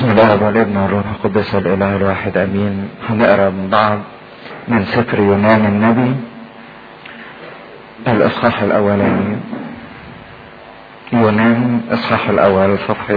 بسم الله والابن والروح القدس الاله الواحد امين هنقرا بعض من سفر يونان النبي الاصحاح الاولاني يونان اصحاح الاول صفحة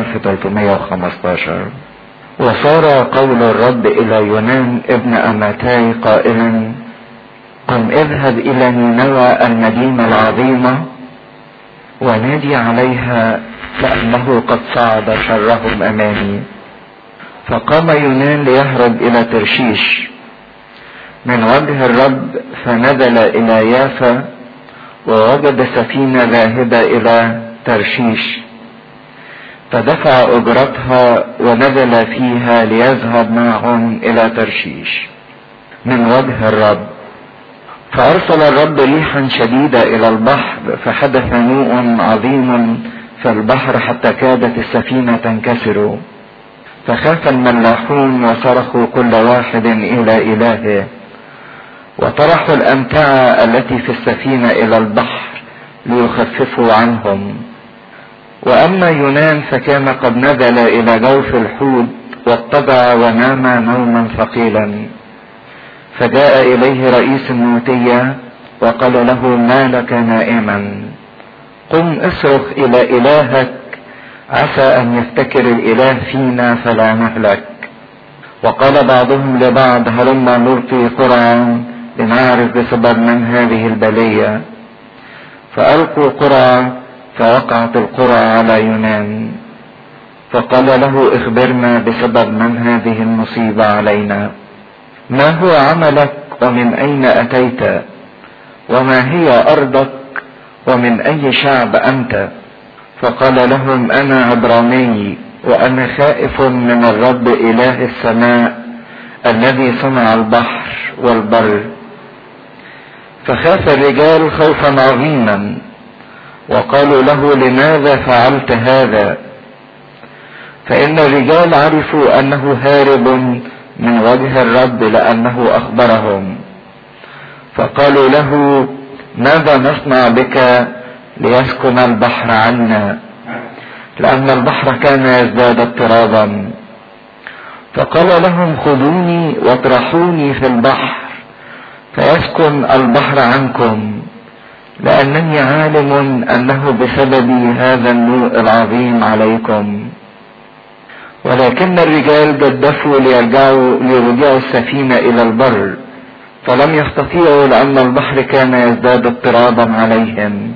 1315 وصار قول الرب الى يونان ابن امتاي قائلا قم اذهب الى نينوى المدينة العظيمة ونادي عليها لأنه قد صعد شرهم أمامي فقام يونان ليهرب إلى ترشيش من وجه الرب فنزل إلى يافا ووجد سفينة ذاهبة إلى ترشيش فدفع أجرتها ونزل فيها ليذهب معهم إلى ترشيش من وجه الرب فأرسل الرب ريحا شديدة إلى البحر فحدث نوء عظيم في البحر حتى كادت السفينة تنكسر فخاف الملاحون وصرخوا كل واحد إلى إلهه وطرحوا الأمتعة التي في السفينة إلى البحر ليخففوا عنهم وأما يونان فكان قد نزل إلى جوف الحوت واضطجع ونام نوما ثقيلا فجاء إليه رئيس النوتية وقال له ما لك نائما قم اصرخ الى الهك عسى ان يفتكر الاله فينا فلا نهلك وقال بعضهم لبعض هلما نلقي قرعا لنعرف بسبب من هذه البلية فألقوا قرعة فوقعت القرعة على يونان فقال له اخبرنا بسبب من هذه المصيبة علينا ما هو عملك ومن اين اتيت وما هي ارضك ومن اي شعب انت فقال لهم انا عبراني وانا خائف من الرب اله السماء الذي صنع البحر والبر فخاف الرجال خوفا عظيما وقالوا له لماذا فعلت هذا فان الرجال عرفوا انه هارب من وجه الرب لانه اخبرهم فقالوا له ماذا نصنع بك ليسكن البحر عنا لأن البحر كان يزداد اضطرابا فقال لهم خذوني واطرحوني في البحر فيسكن البحر عنكم لأنني عالم أنه بسبب هذا النوء العظيم عليكم ولكن الرجال جدفوا ليرجعوا ليرجعوا السفينة إلى البر فلم يستطيعوا لأن البحر كان يزداد اضطرابا عليهم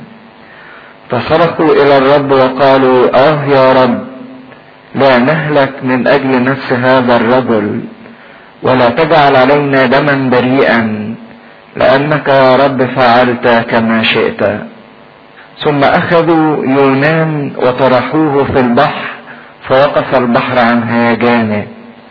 فصرخوا إلى الرب وقالوا آه يا رب لا نهلك من أجل نفس هذا الرجل ولا تجعل علينا دما بريئا لأنك يا رب فعلت كما شئت ثم أخذوا يونان وطرحوه في البحر فوقف البحر عن هيجانه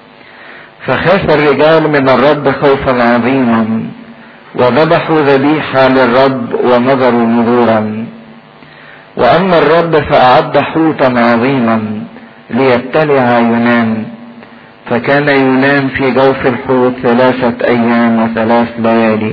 فخاف الرجال من الرب خوفا عظيما وذبحوا ذبيحة للرب ونظروا نذورا وأما الرب فأعد حوتا عظيما ليبتلع يونان فكان يونان في جوف الحوت ثلاثة أيام وثلاث ليالي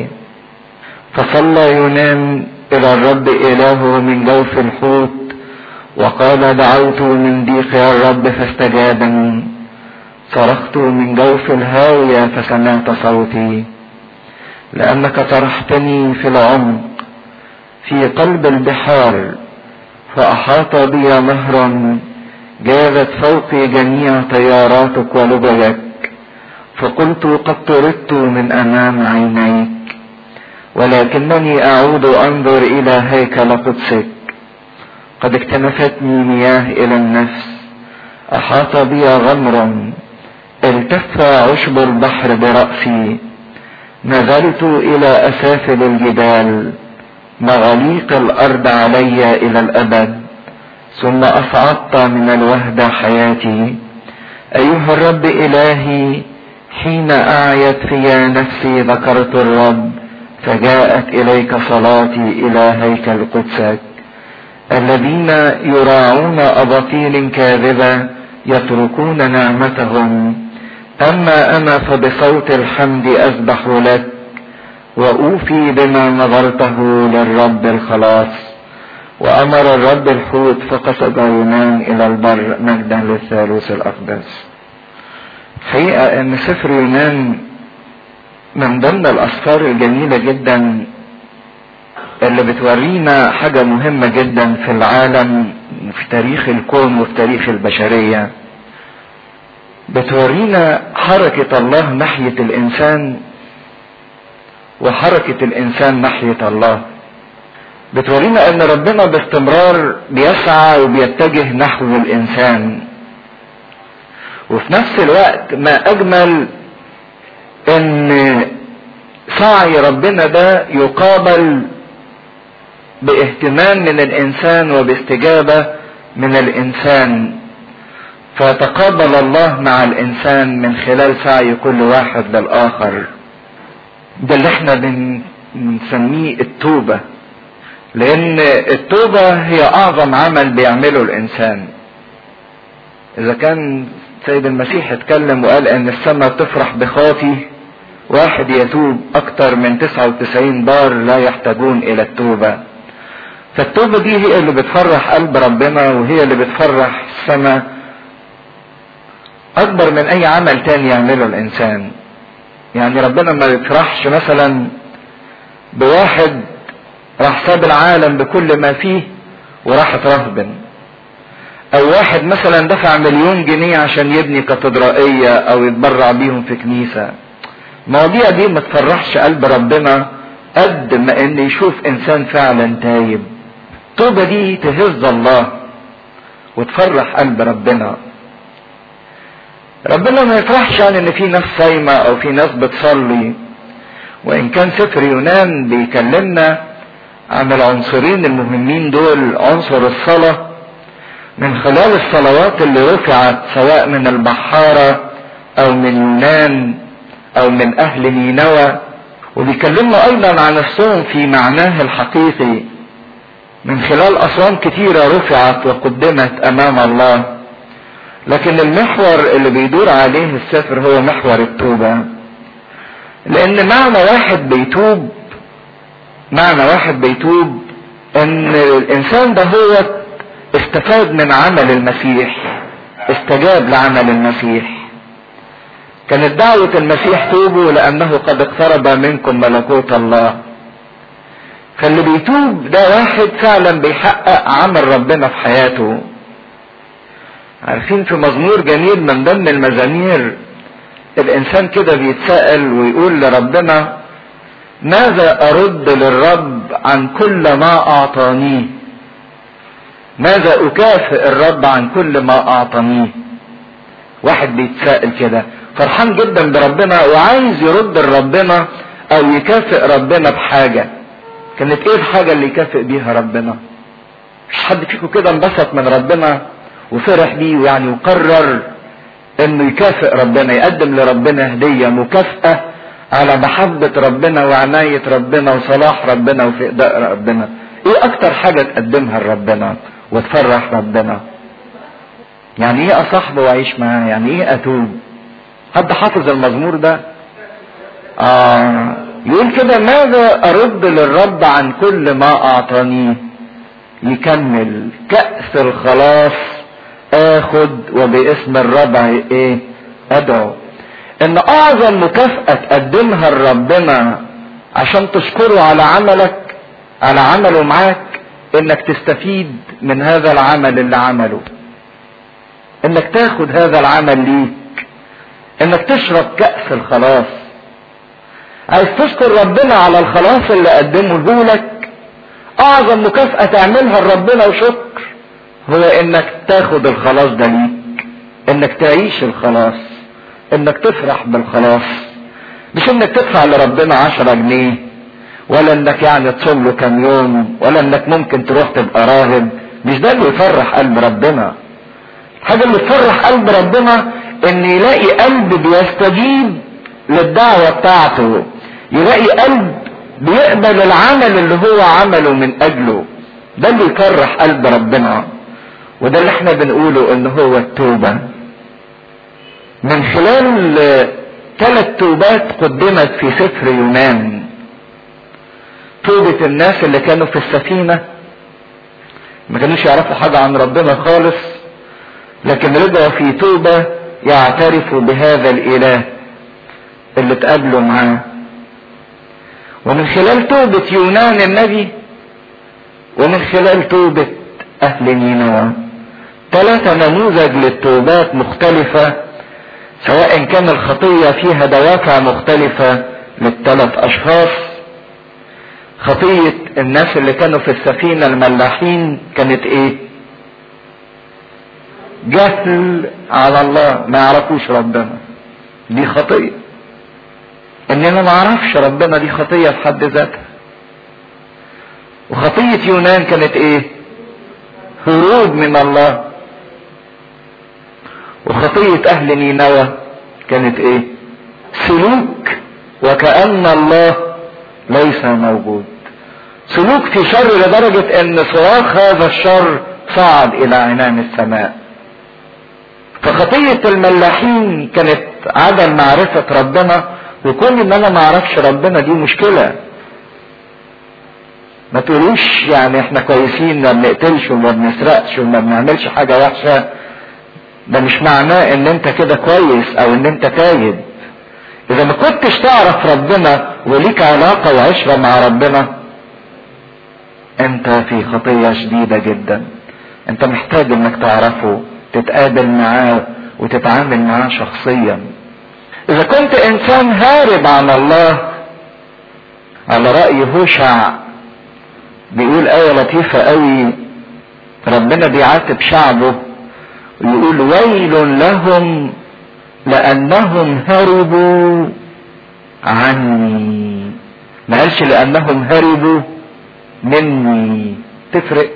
فصلى يونان إلى الرب إلهه من جوف الحوت وقال دعوت من ضيق يا الرب فاستجابني صرخت من جوف الهاوية فسمعت صوتي لأنك طرحتني في العمق في قلب البحار فأحاط بي نهرا جاذت فوقي جميع طياراتك ولججك فقلت قد طردت من أمام عينيك ولكنني أعود أنظر إلى هيكل قدسك قد اكتنفتني مياه إلى النفس أحاط بي غمر التف عشب البحر برأسي نزلت إلى أسافل الجبال مغاليق الأرض علي إلى الأبد ثم أصعدت من الوهدة حياتي أيها الرب إلهي حين أعيت في نفسي ذكرت الرب فجاءت إليك صلاتي إلى هيكل قدسك الذين يراعون أباطيل كاذبة يتركون نعمتهم أما أنا فبصوت الحمد أسبح لك وأوفي بما نظرته للرب الخلاص وأمر الرب الحوت فقصد يونان إلى البر مجدا للثالوث الأقدس حقيقة أن سفر يونان من ضمن الأسفار الجميلة جدا اللي بتورينا حاجة مهمة جدا في العالم وفي تاريخ الكون وفي تاريخ البشرية بتورينا حركة الله ناحية الإنسان وحركة الإنسان ناحية الله بتورينا ان ربنا باستمرار بيسعى وبيتجه نحو الانسان وفي نفس الوقت ما اجمل ان سعي ربنا ده يقابل باهتمام من الانسان وباستجابه من الانسان فتقابل الله مع الانسان من خلال سعي كل واحد للاخر ده اللي احنا بنسميه التوبه لان التوبة هي اعظم عمل بيعمله الانسان اذا كان سيد المسيح اتكلم وقال ان السماء بتفرح بخاطي واحد يتوب اكتر من 99 بار لا يحتاجون الى التوبة فالتوبة دي هي اللي بتفرح قلب ربنا وهي اللي بتفرح السماء اكبر من اي عمل تاني يعمله الانسان يعني ربنا ما يفرحش مثلا بواحد راح ساب العالم بكل ما فيه وراح اترهبن او واحد مثلا دفع مليون جنيه عشان يبني كاتدرائية او يتبرع بيهم في كنيسة المواضيع دي ما تفرحش قلب ربنا قد ما ان يشوف انسان فعلا تايب التوبة دي تهز الله وتفرح قلب ربنا ربنا ما يفرحش يعني ان في ناس صايمة او في ناس بتصلي وان كان سفر يونان بيكلمنا عن العنصرين المهمين دول عنصر الصلاة من خلال الصلوات اللي رفعت سواء من البحارة او من يونان او من اهل نينوى وبيكلمنا ايضا عن الصوم في معناه الحقيقي من خلال اصوام كتيرة رفعت وقدمت امام الله لكن المحور اللي بيدور عليه السفر هو محور التوبة لان معنى واحد بيتوب معنى واحد بيتوب ان الانسان ده هو استفاد من عمل المسيح استجاب لعمل المسيح كانت دعوة المسيح توبوا لانه قد اقترب منكم ملكوت الله فاللي بيتوب ده واحد فعلا بيحقق عمل ربنا في حياته عارفين في مزمور جميل من ضمن المزامير الانسان كده بيتسأل ويقول لربنا ماذا ارد للرب عن كل ما اعطانيه ماذا اكافئ الرب عن كل ما اعطانيه واحد بيتساءل كده فرحان جدا بربنا وعايز يرد لربنا او يكافئ ربنا بحاجة كانت ايه الحاجة اللي يكافئ بيها ربنا مش حد فيكم كده انبسط من ربنا وفرح بيه ويعني وقرر انه يكافئ ربنا يقدم لربنا هدية مكافأة على محبة ربنا وعناية ربنا وصلاح ربنا وفقداء ربنا ايه اكتر حاجة تقدمها لربنا وتفرح ربنا يعني ايه اصاحبه واعيش معاه يعني ايه اتوب حد حافظ المزمور ده آه يقول كده ماذا ارد للرب عن كل ما اعطانيه يكمل كأس الخلاص اخد وباسم الرب ايه ادعو ان اعظم مكافأة تقدمها لربنا عشان تشكره على عملك على عمله معاك انك تستفيد من هذا العمل اللي عمله انك تاخد هذا العمل ليك انك تشرب كأس الخلاص عايز تشكر ربنا على الخلاص اللي قدمه لك اعظم مكافأة تعملها لربنا وشكر هو انك تاخد الخلاص ده ليك انك تعيش الخلاص انك تفرح بالخلاص مش انك تدفع لربنا عشرة جنيه ولا انك يعني تصوم له كام يوم ولا انك ممكن تروح تبقى راهب مش ده اللي يفرح قلب ربنا الحاجة اللي تفرح قلب ربنا ان يلاقي قلب بيستجيب للدعوة بتاعته يلاقي قلب بيقبل العمل اللي هو عمله من اجله ده اللي يفرح قلب ربنا وده اللي احنا بنقوله ان هو التوبة من خلال ثلاث توبات قدمت في سفر يونان توبة الناس اللي كانوا في السفينة ما كانوش يعرفوا حاجة عن ربنا خالص لكن رجعوا في توبة يعترفوا بهذا الإله اللي اتقابلوا معاه ومن خلال توبة يونان النبي ومن خلال توبة أهل نينوى ثلاثة نموذج للتوبات مختلفة سواء كان الخطية فيها دوافع مختلفة للثلاث أشخاص خطية الناس اللي كانوا في السفينة الملاحين كانت ايه جهل على الله ما يعرفوش ربنا دي خطية اننا ما اعرفش ربنا دي خطية في حد ذاتها وخطية يونان كانت ايه هروب من الله وخطية اهل نينوى كانت ايه سلوك وكأن الله ليس موجود سلوك في شر لدرجة ان صراخ هذا الشر صعد الى عنان السماء فخطية الملاحين كانت عدم معرفة ربنا وكون ان انا ما اعرفش ربنا دي مشكلة ما تقولوش يعني احنا كويسين ما بنقتلش وما بنسرقش وما بنعملش حاجة وحشة ده مش معناه ان انت كده كويس او ان انت تايب اذا ما كنتش تعرف ربنا وليك علاقة وعشرة مع ربنا انت في خطية شديدة جدا انت محتاج انك تعرفه تتقابل معاه وتتعامل معاه شخصيا اذا كنت انسان هارب عن الله على رأي هوشع بيقول آية لطيفة قوي ربنا بيعاتب شعبه ويقول ويل لهم لأنهم هربوا عني ما قالش لأنهم هربوا مني تفرق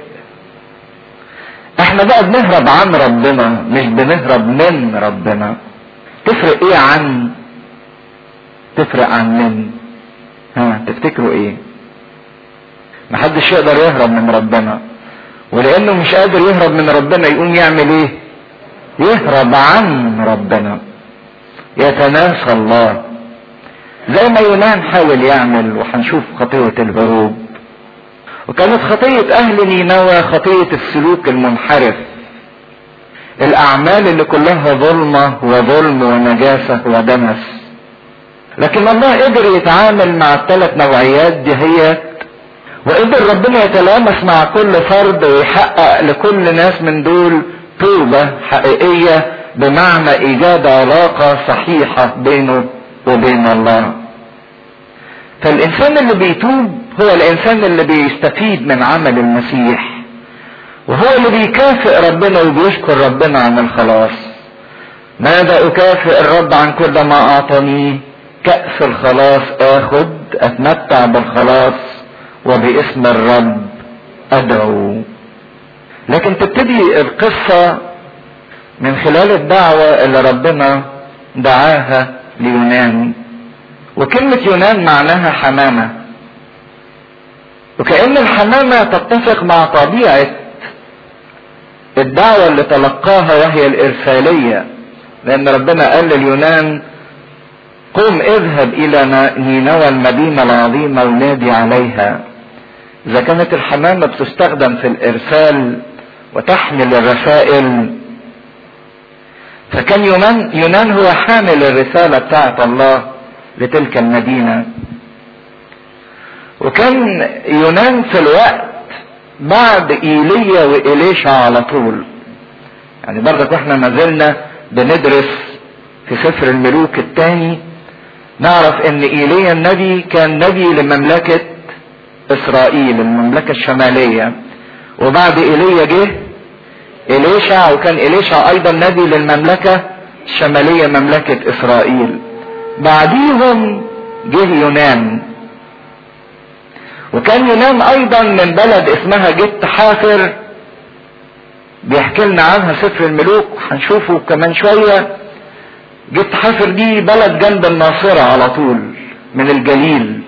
احنا بقى بنهرب عن ربنا مش بنهرب من ربنا تفرق ايه عن تفرق عن من ها تفتكروا ايه محدش يقدر يهرب من ربنا ولانه مش قادر يهرب من ربنا يقوم يعمل ايه يهرب عن ربنا يتناسى الله زي ما يونان حاول يعمل وهنشوف خطية الهروب وكانت خطية أهل نينوى خطية السلوك المنحرف الأعمال اللي كلها ظلمة وظلم ونجاسة ودنس لكن الله قدر يتعامل مع الثلاث نوعيات دي هي وقدر ربنا يتلامس مع كل فرد ويحقق لكل ناس من دول توبة حقيقية بمعنى ايجاد علاقة صحيحة بينه وبين الله فالانسان اللي بيتوب هو الانسان اللي بيستفيد من عمل المسيح وهو اللي بيكافئ ربنا وبيشكر ربنا عن الخلاص ماذا اكافئ الرب عن كل ما اعطاني كأس الخلاص اخد اتمتع بالخلاص وباسم الرب ادعو لكن تبتدي القصة من خلال الدعوة اللي ربنا دعاها ليونان وكلمة يونان معناها حمامة وكأن الحمامة تتفق مع طبيعة الدعوة اللي تلقاها وهي الإرسالية لأن ربنا قال لليونان قم اذهب إلى نينوى المدينة العظيمة ونادي عليها إذا كانت الحمامة بتستخدم في الإرسال وتحمل الرسائل فكان يونان يونان هو حامل الرسالة بتاعت الله لتلك المدينة وكان يونان في الوقت بعد ايليا وإليشا على طول يعني برضك احنا ما زلنا بندرس في سفر الملوك الثاني نعرف ان ايليا النبي كان نبي لمملكة اسرائيل المملكة الشمالية وبعد ايليا جه إليشع وكان إليشع أيضا نبي للمملكة الشمالية مملكة إسرائيل بعديهم جه يونان وكان يونان أيضا من بلد اسمها جت حافر بيحكي لنا عنها سفر الملوك هنشوفه كمان شوية جت حافر دي بلد جنب الناصرة على طول من الجليل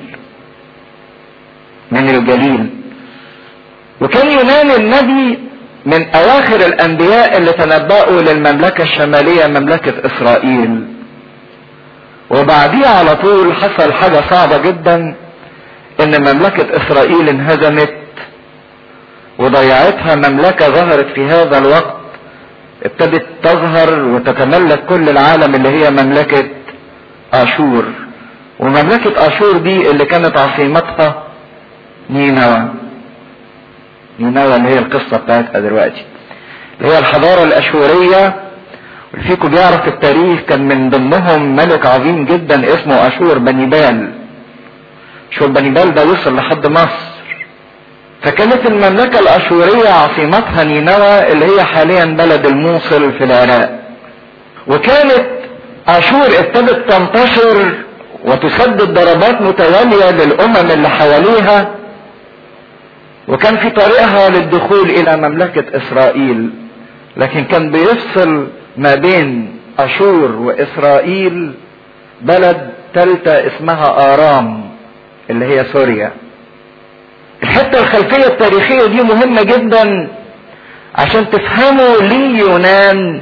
من الجليل وكان يونان النبي من اواخر الانبياء اللي تنبأوا للمملكة الشمالية مملكة اسرائيل وبعديها على طول حصل حاجة صعبة جدا ان مملكة اسرائيل انهزمت وضيعتها مملكة ظهرت في هذا الوقت ابتدت تظهر وتتملك كل العالم اللي هي مملكة اشور ومملكة اشور دي اللي كانت عاصمتها نينوى نينوى اللي هي القصة بتاعتها دلوقتي اللي هي الحضارة الاشورية فيكم بيعرف التاريخ كان من ضمنهم ملك عظيم جدا اسمه اشور بنيبال شوف بنيبال ده وصل لحد مصر فكانت المملكة الاشورية عاصمتها نينوى اللي هي حاليا بلد الموصل في العراق وكانت اشور ابتدت تنتشر وتسدد ضربات متوالية للامم اللي حواليها وكان في طريقها للدخول الى مملكة اسرائيل لكن كان بيفصل ما بين اشور واسرائيل بلد ثالثة اسمها ارام اللي هي سوريا الحتة الخلفية التاريخية دي مهمة جدا عشان تفهموا ليه يونان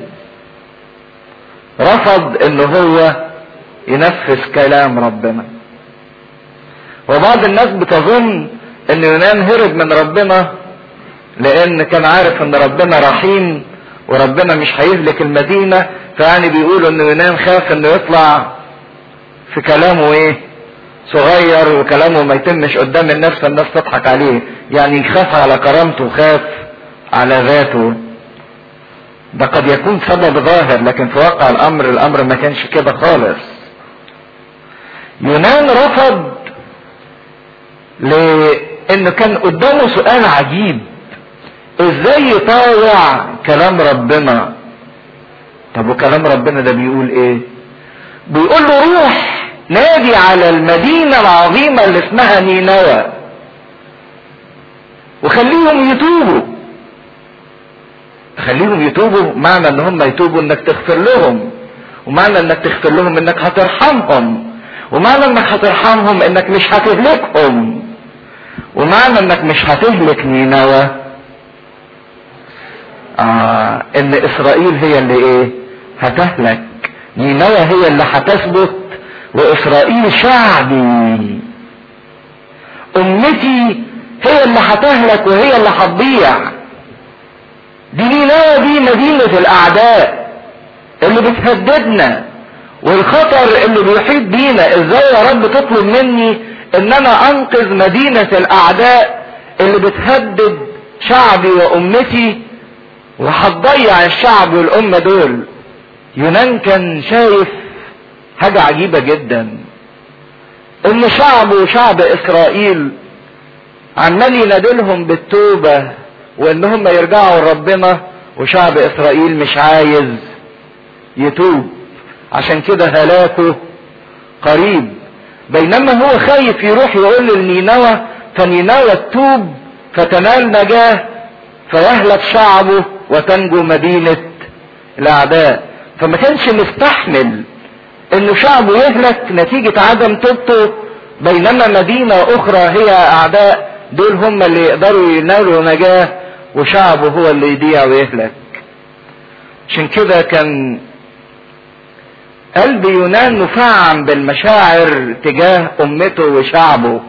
رفض ان هو ينفذ كلام ربنا وبعض الناس بتظن ان يونان هرب من ربنا لان كان عارف ان ربنا رحيم وربنا مش هيهلك المدينة فيعني بيقولوا ان يونان خاف انه يطلع في كلامه ايه صغير وكلامه ما يتمش قدام الناس فالناس تضحك عليه يعني يخاف على كرامته وخاف على ذاته ده قد يكون سبب ظاهر لكن في واقع الامر الامر ما كانش كده خالص يونان رفض لانه كان قدامه سؤال عجيب ازاي يطاوع كلام ربنا طب وكلام ربنا ده بيقول ايه بيقول له روح نادي على المدينة العظيمة اللي اسمها نينوى وخليهم يتوبوا خليهم يتوبوا معنى ان هم يتوبوا انك تغفر لهم ومعنى انك تغفر لهم انك هترحمهم ومعنى انك هترحمهم انك مش هتهلكهم ومعنى انك مش هتهلك نينوى آه ان اسرائيل هي اللي ايه هتهلك نينوى هي اللي هتثبت واسرائيل شعبي امتي هي اللي هتهلك وهي اللي هتضيع دي نينوى دي مدينة الاعداء اللي بتهددنا والخطر اللي بيحيط بينا ازاي يا رب تطلب مني ان انا انقذ مدينة الاعداء اللي بتهدد شعبي وامتي وهتضيع الشعب والامة دول يونان كان شايف حاجة عجيبة جدا ان شعبه وشعب اسرائيل عمال ينادلهم بالتوبة وان هم يرجعوا لربنا وشعب اسرائيل مش عايز يتوب عشان كده هلاكه قريب بينما هو خايف يروح يقول لنينوى فنينوى تتوب فتنال نجاه فيهلك شعبه وتنجو مدينة الاعداء فما كانش مستحمل انه شعبه يهلك نتيجة عدم توبته بينما مدينة اخرى هي اعداء دول هم اللي يقدروا ينالوا نجاة وشعبه هو اللي يضيع ويهلك عشان كده كان قلب يونان مفعم بالمشاعر تجاه امته وشعبه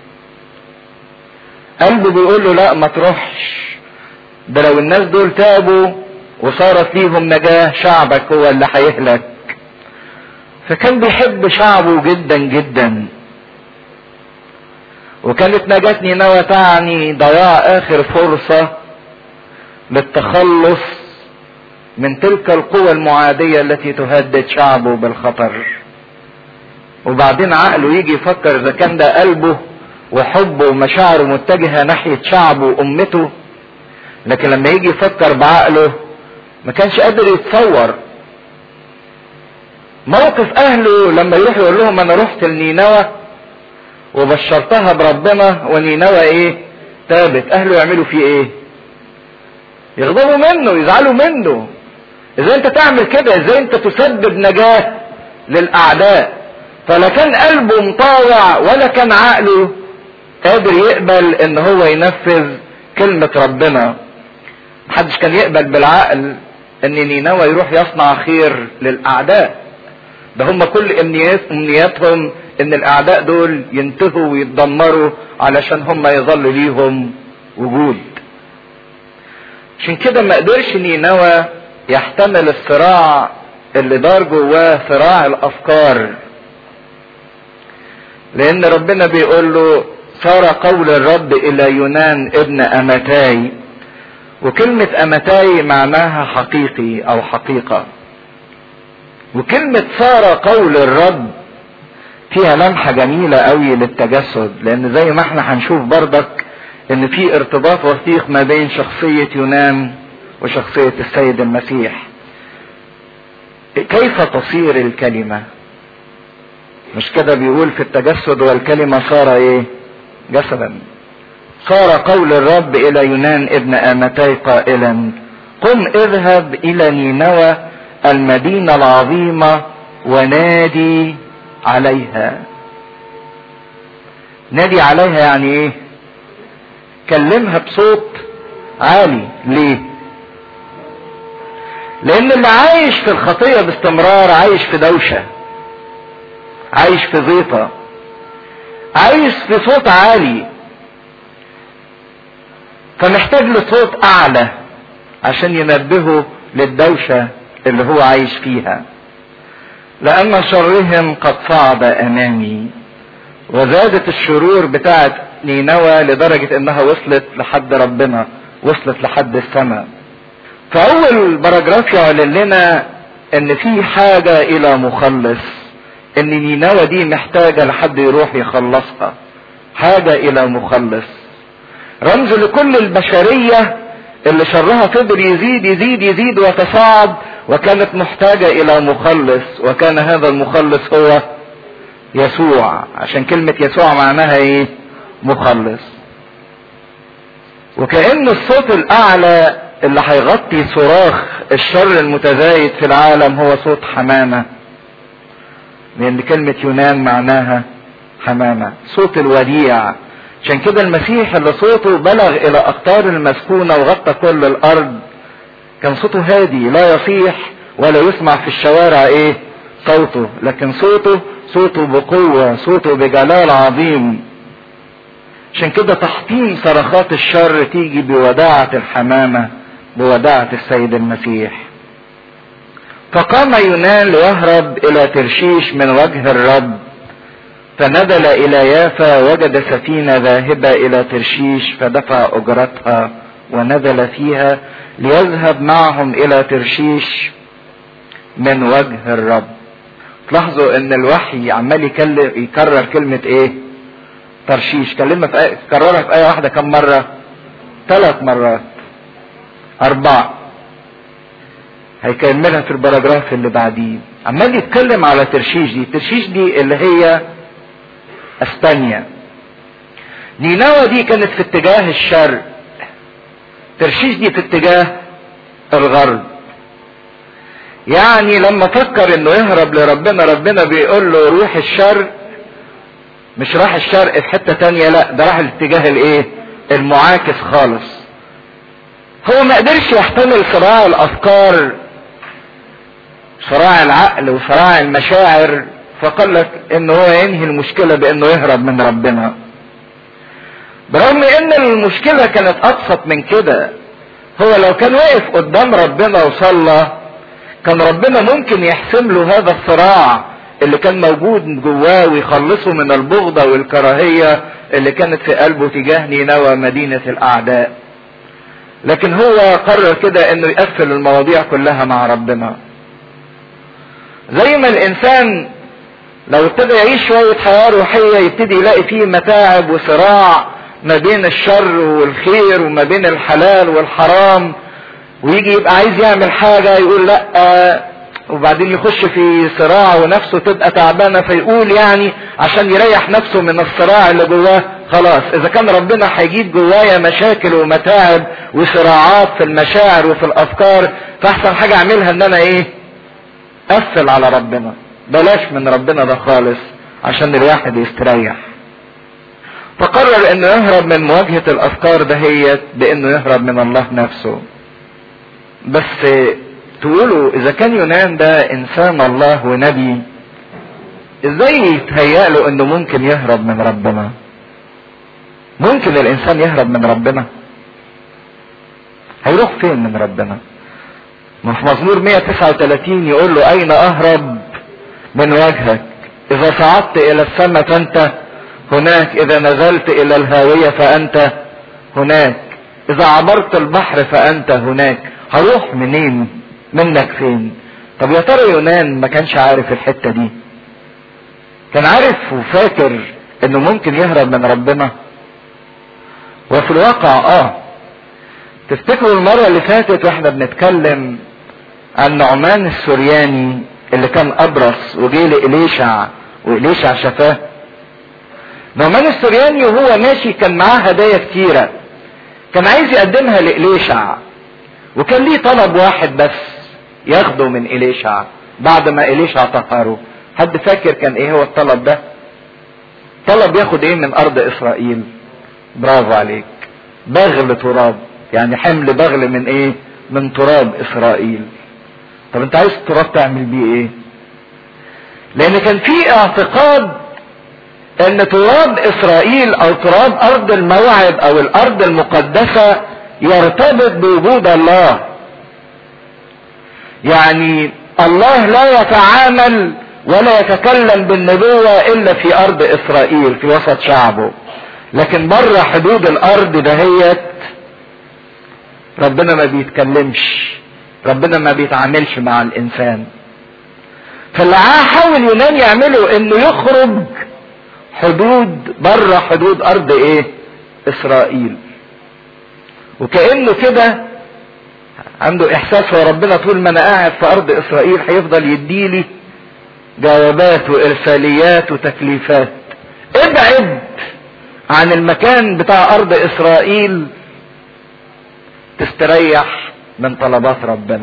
قلبه بيقول له لا ما تروحش ده لو الناس دول تابوا وصارت ليهم نجاة شعبك هو اللي هيهلك فكان بيحب شعبه جدا جدا وكانت نجاة نينوى تعني ضياع اخر فرصة للتخلص من تلك القوى المعادية التي تهدد شعبه بالخطر وبعدين عقله يجي يفكر اذا كان ده قلبه وحبه ومشاعره متجهة ناحية شعبه وامته لكن لما يجي يفكر بعقله ما كانش قادر يتصور موقف اهله لما يروح يقول لهم انا رحت لنينوى وبشرتها بربنا ونينوى ايه تابت اهله يعملوا فيه ايه يغضبوا منه يزعلوا منه ازاي انت تعمل كده ازاي انت تسبب نجاة للاعداء فلا كان قلبه مطاوع ولا كان عقله قادر يقبل ان هو ينفذ كلمة ربنا محدش كان يقبل بالعقل ان نينوى يروح يصنع خير للاعداء ده هم كل امنيات امنياتهم ان الاعداء دول ينتهوا ويتدمروا علشان هم يظل ليهم وجود عشان كده ما قدرش نينوى يحتمل الصراع اللي دار جواه صراع الافكار لان ربنا بيقول له صار قول الرب الى يونان ابن امتاي وكلمة امتاي معناها حقيقي او حقيقة وكلمة صار قول الرب فيها لمحة جميلة قوي للتجسد لان زي ما احنا هنشوف بردك ان في ارتباط وثيق ما بين شخصية يونان وشخصية السيد المسيح كيف تصير الكلمة مش كده بيقول في التجسد والكلمة صار ايه جسدا صار قول الرب الى يونان ابن امتي قائلا قم اذهب الى نينوى المدينة العظيمة ونادي عليها نادي عليها يعني ايه كلمها بصوت عالي ليه لان اللي عايش في الخطية باستمرار عايش في دوشة عايش في زيطة عايش في صوت عالي فمحتاج لصوت اعلى عشان ينبهه للدوشة اللي هو عايش فيها لان شرهم قد صعد امامي وزادت الشرور بتاعت نينوى لدرجة انها وصلت لحد ربنا وصلت لحد السماء فاول باراجراف يعلن لنا ان في حاجة الى مخلص ان نينوى دي محتاجة لحد يروح يخلصها حاجة الى مخلص رمز لكل البشرية اللي شرها فضل يزيد يزيد يزيد وتصاعد وكانت محتاجة الى مخلص وكان هذا المخلص هو يسوع عشان كلمة يسوع معناها ايه مخلص وكأن الصوت الاعلى اللي هيغطي صراخ الشر المتزايد في العالم هو صوت حمامة لان كلمة يونان معناها حمامة صوت الوديع عشان كده المسيح اللي صوته بلغ الى اقطار المسكونة وغطى كل الارض كان صوته هادي لا يصيح ولا يسمع في الشوارع ايه صوته لكن صوته صوته بقوة صوته بجلال عظيم عشان كده تحطيم صرخات الشر تيجي بوداعة الحمامة بوداعة السيد المسيح فقام يونان ليهرب الى ترشيش من وجه الرب فنزل الى يافا وجد سفينة ذاهبة الى ترشيش فدفع اجرتها ونزل فيها ليذهب معهم الى ترشيش من وجه الرب تلاحظوا ان الوحي عمال يكلم يكرر كلمة ايه ترشيش كلمة في آية كررها في آية واحدة كم مرة ثلاث مرات أربعة هيكملها في البراجراف اللي بعديه عمال يتكلم على ترشيش دي ترشيش دي اللي هي اسبانيا نينوى دي كانت في اتجاه الشرق ترشيش دي في اتجاه الغرب يعني لما فكر انه يهرب لربنا ربنا بيقول له روح الشرق مش راح الشرق في حتة تانية لا ده راح الاتجاه الايه المعاكس خالص هو ما قدرش يحتمل صراع الافكار صراع العقل وصراع المشاعر فقال لك ان هو ينهي المشكلة بانه يهرب من ربنا برغم ان المشكلة كانت ابسط من كده هو لو كان واقف قدام ربنا وصلى كان ربنا ممكن يحسم له هذا الصراع اللي كان موجود جواه ويخلصه من البغضة والكراهية اللي كانت في قلبه تجاه نينوى مدينة الاعداء لكن هو قرر كده انه يقفل المواضيع كلها مع ربنا زي ما الانسان لو ابتدى يعيش شوية حياة روحية يبتدي يلاقي فيه متاعب وصراع ما بين الشر والخير وما بين الحلال والحرام ويجي يبقى عايز يعمل حاجة يقول لا وبعدين يخش في صراع ونفسه تبقى تعبانة فيقول يعني عشان يريح نفسه من الصراع اللي جواه خلاص اذا كان ربنا هيجيب جوايا مشاكل ومتاعب وصراعات في المشاعر وفي الافكار فاحسن حاجة اعملها ان انا ايه قفل على ربنا بلاش من ربنا ده خالص عشان الواحد يستريح فقرر انه يهرب من مواجهة الافكار دهيت بانه يهرب من الله نفسه بس تقولوا اذا كان يونان ده انسان الله ونبي ازاي يتهيأ له انه ممكن يهرب من ربنا ممكن الانسان يهرب من ربنا هيروح فين من ربنا ما في مزمور 139 يقول له اين اهرب من وجهك اذا صعدت الى السماء فانت هناك اذا نزلت الى الهاوية فانت هناك اذا عبرت البحر فانت هناك هروح منين منك فين طب يا ترى يونان ما كانش عارف الحتة دي كان عارف وفاكر انه ممكن يهرب من ربنا وفي الواقع اه تفتكروا المرة اللي فاتت واحنا بنتكلم عن نعمان السورياني اللي كان ابرص وجه لإليشع وإليشع شفاه نعمان السورياني وهو ماشي كان معاه هدايا كتيرة كان عايز يقدمها لإليشع وكان ليه طلب واحد بس ياخده من إليشع بعد ما إليشع طهره حد فاكر كان ايه هو الطلب ده طلب ياخد ايه من ارض اسرائيل برافو عليك بغل تراب يعني حمل بغل من ايه من تراب اسرائيل طب انت عايز التراب تعمل بيه ايه لان كان في اعتقاد ان تراب اسرائيل او تراب ارض الموعد او الارض المقدسة يرتبط بوجود الله يعني الله لا يتعامل ولا يتكلم بالنبوة الا في ارض اسرائيل في وسط شعبه لكن بره حدود الارض دهيت ربنا ما بيتكلمش ربنا ما بيتعاملش مع الانسان فاللي حاول يونان يعمله انه يخرج حدود بره حدود ارض ايه اسرائيل وكانه كده عنده احساس هو ربنا طول ما انا قاعد في ارض اسرائيل هيفضل يديلي جوابات وارساليات وتكليفات ابعد عن المكان بتاع ارض اسرائيل تستريح من طلبات ربنا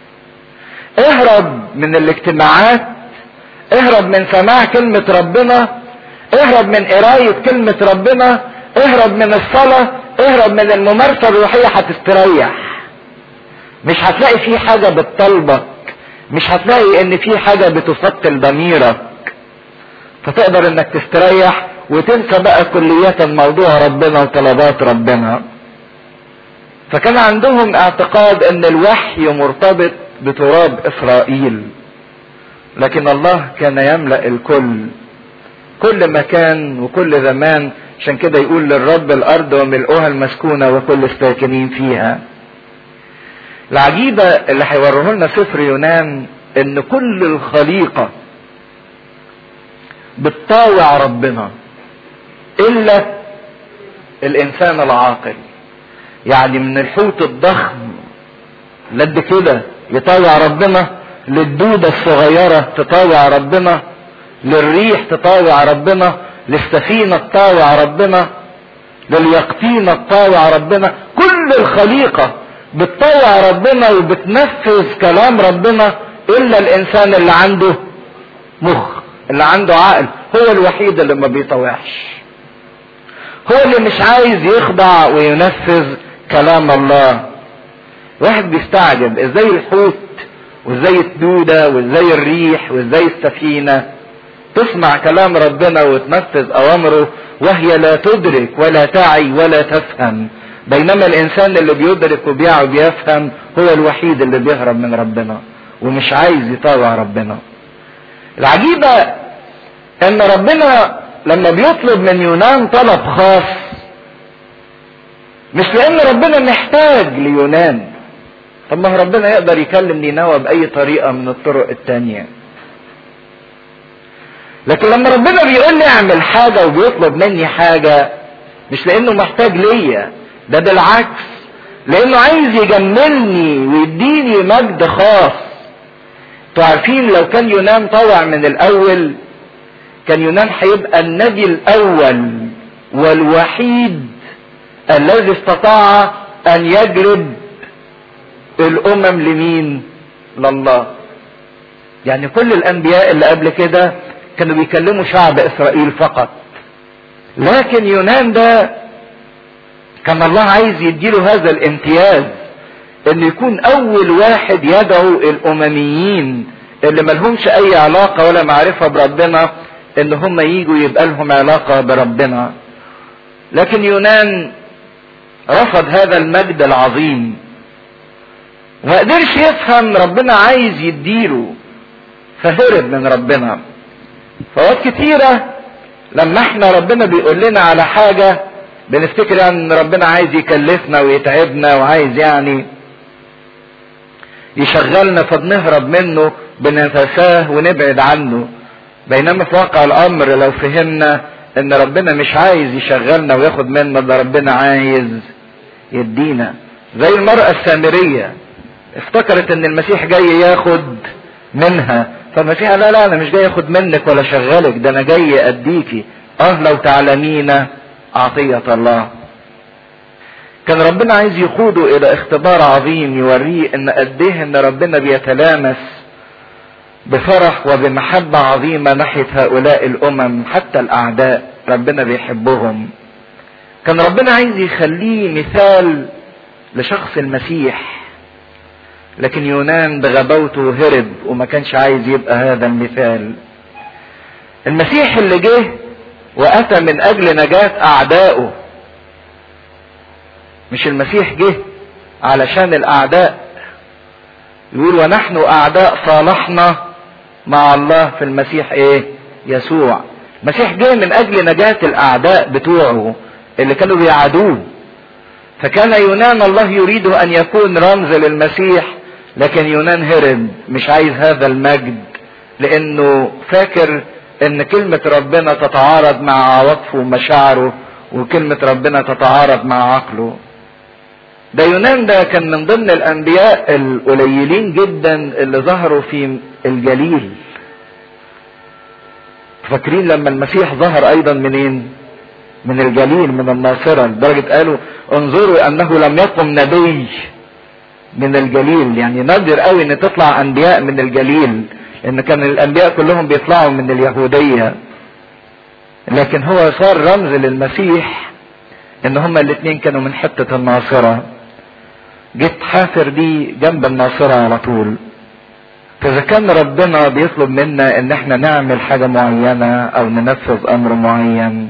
اهرب من الاجتماعات اهرب من سماع كلمة ربنا اهرب من قراية كلمة ربنا اهرب من الصلاة اهرب من الممارسة الروحية هتستريح مش هتلاقي في حاجة بتطلبك مش هتلاقي ان في حاجة بتثقل ضميرك فتقدر انك تستريح وتنسى بقى كلية موضوع ربنا وطلبات ربنا فكان عندهم اعتقاد ان الوحي مرتبط بتراب اسرائيل لكن الله كان يملأ الكل كل مكان وكل زمان عشان كده يقول للرب الارض وملؤها المسكونة وكل الساكنين فيها العجيبة اللي هيوروه لنا سفر يونان ان كل الخليقة بتطاوع ربنا الا الانسان العاقل يعني من الحوت الضخم لد كده يطاوع ربنا للدودة الصغيرة تطاوع ربنا للريح تطاوع ربنا للسفينة تطاوع ربنا لليقطينة تطاوع ربنا كل الخليقة بتطوع ربنا وبتنفذ كلام ربنا الا الانسان اللي عنده مخ اللي عنده عقل هو الوحيد اللي ما بيطوعش هو اللي مش عايز يخضع وينفذ كلام الله واحد بيستعجب ازاي الحوت وازاي الدودة وازاي الريح وازاي السفينة تسمع كلام ربنا وتنفذ اوامره وهي لا تدرك ولا تعي ولا تفهم بينما الانسان اللي بيدرك وبيعي وبيفهم هو الوحيد اللي بيهرب من ربنا ومش عايز يطاوع ربنا العجيبة ان ربنا لما بيطلب من يونان طلب خاص مش لان ربنا محتاج ليونان طب ما ربنا يقدر يكلم نينوى باي طريقة من الطرق التانية لكن لما ربنا بيقول لي اعمل حاجة وبيطلب مني حاجة مش لانه محتاج ليا ده بالعكس لانه عايز يجملني ويديني مجد خاص انتوا عارفين لو كان يونان طوع من الاول كان يونان هيبقى النبي الاول والوحيد الذي استطاع ان يجلب الامم لمين لله يعني كل الانبياء اللي قبل كده كانوا بيكلموا شعب اسرائيل فقط لكن يونان ده كان الله عايز يديله هذا الامتياز انه يكون اول واحد يدعو الامميين اللي ملهمش اي علاقة ولا معرفة بربنا ان هم يجوا يبقى لهم علاقة بربنا لكن يونان رفض هذا المجد العظيم وما قدرش يفهم ربنا عايز يديله فهرب من ربنا فوقت كتيرة لما احنا ربنا بيقول لنا على حاجة بنفتكر يعني ان ربنا عايز يكلفنا ويتعبنا وعايز يعني يشغلنا فبنهرب منه بنتساه ونبعد عنه بينما في واقع الامر لو فهمنا ان ربنا مش عايز يشغلنا وياخد منا ده ربنا عايز يدينا زي المرأة السامرية افتكرت ان المسيح جاي ياخد منها فالمسيح لا لا انا مش جاي اخد منك ولا شغلك ده انا جاي اديكي اه لو تعلمين عطية الله كان ربنا عايز يقوده الى اختبار عظيم يوريه ان قد ايه ان ربنا بيتلامس بفرح وبمحبة عظيمة ناحية هؤلاء الامم حتى الاعداء ربنا بيحبهم كان ربنا عايز يخليه مثال لشخص المسيح لكن يونان بغباوته هرب وما كانش عايز يبقى هذا المثال المسيح اللي جه واتى من اجل نجاة اعدائه مش المسيح جه علشان الاعداء يقول ونحن اعداء صالحنا مع الله في المسيح ايه يسوع المسيح جه من اجل نجاة الاعداء بتوعه اللي كانوا بيعادوه فكان يونان الله يريد ان يكون رمز للمسيح لكن يونان هرب مش عايز هذا المجد لانه فاكر ان كلمة ربنا تتعارض مع عواطفه ومشاعره وكلمة ربنا تتعارض مع عقله ده يونان ده كان من ضمن الانبياء القليلين جدا اللي ظهروا في الجليل فاكرين لما المسيح ظهر ايضا منين من الجليل من الناصرة لدرجة قالوا انظروا انه لم يقم نبي من الجليل يعني نادر قوي ان تطلع انبياء من الجليل لان كان الانبياء كلهم بيطلعوا من اليهودية لكن هو صار رمز للمسيح ان هما الاثنين كانوا من حتة الناصرة جت حافر دي جنب الناصرة على طول فاذا كان ربنا بيطلب منا ان احنا نعمل حاجة معينة او ننفذ امر معين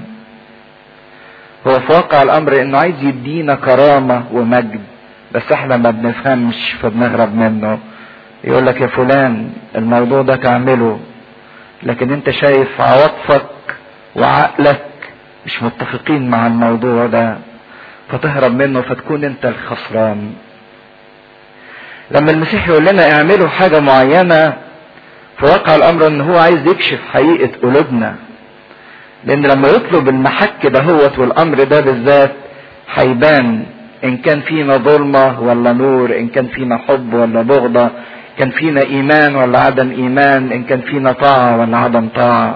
هو في واقع الامر انه عايز يدينا كرامة ومجد بس احنا ما بنفهمش فبنهرب منه يقول لك يا فلان الموضوع ده تعمله لكن انت شايف عواطفك وعقلك مش متفقين مع الموضوع ده فتهرب منه فتكون انت الخسران لما المسيح يقول لنا اعملوا حاجة معينة في واقع الامر ان هو عايز يكشف حقيقة قلوبنا لان لما يطلب المحك دهوت والامر ده بالذات هيبان ان كان فينا ظلمة ولا نور ان كان فينا حب ولا بغضة كان فينا ايمان ولا عدم ايمان ان كان فينا طاعة ولا عدم طاعة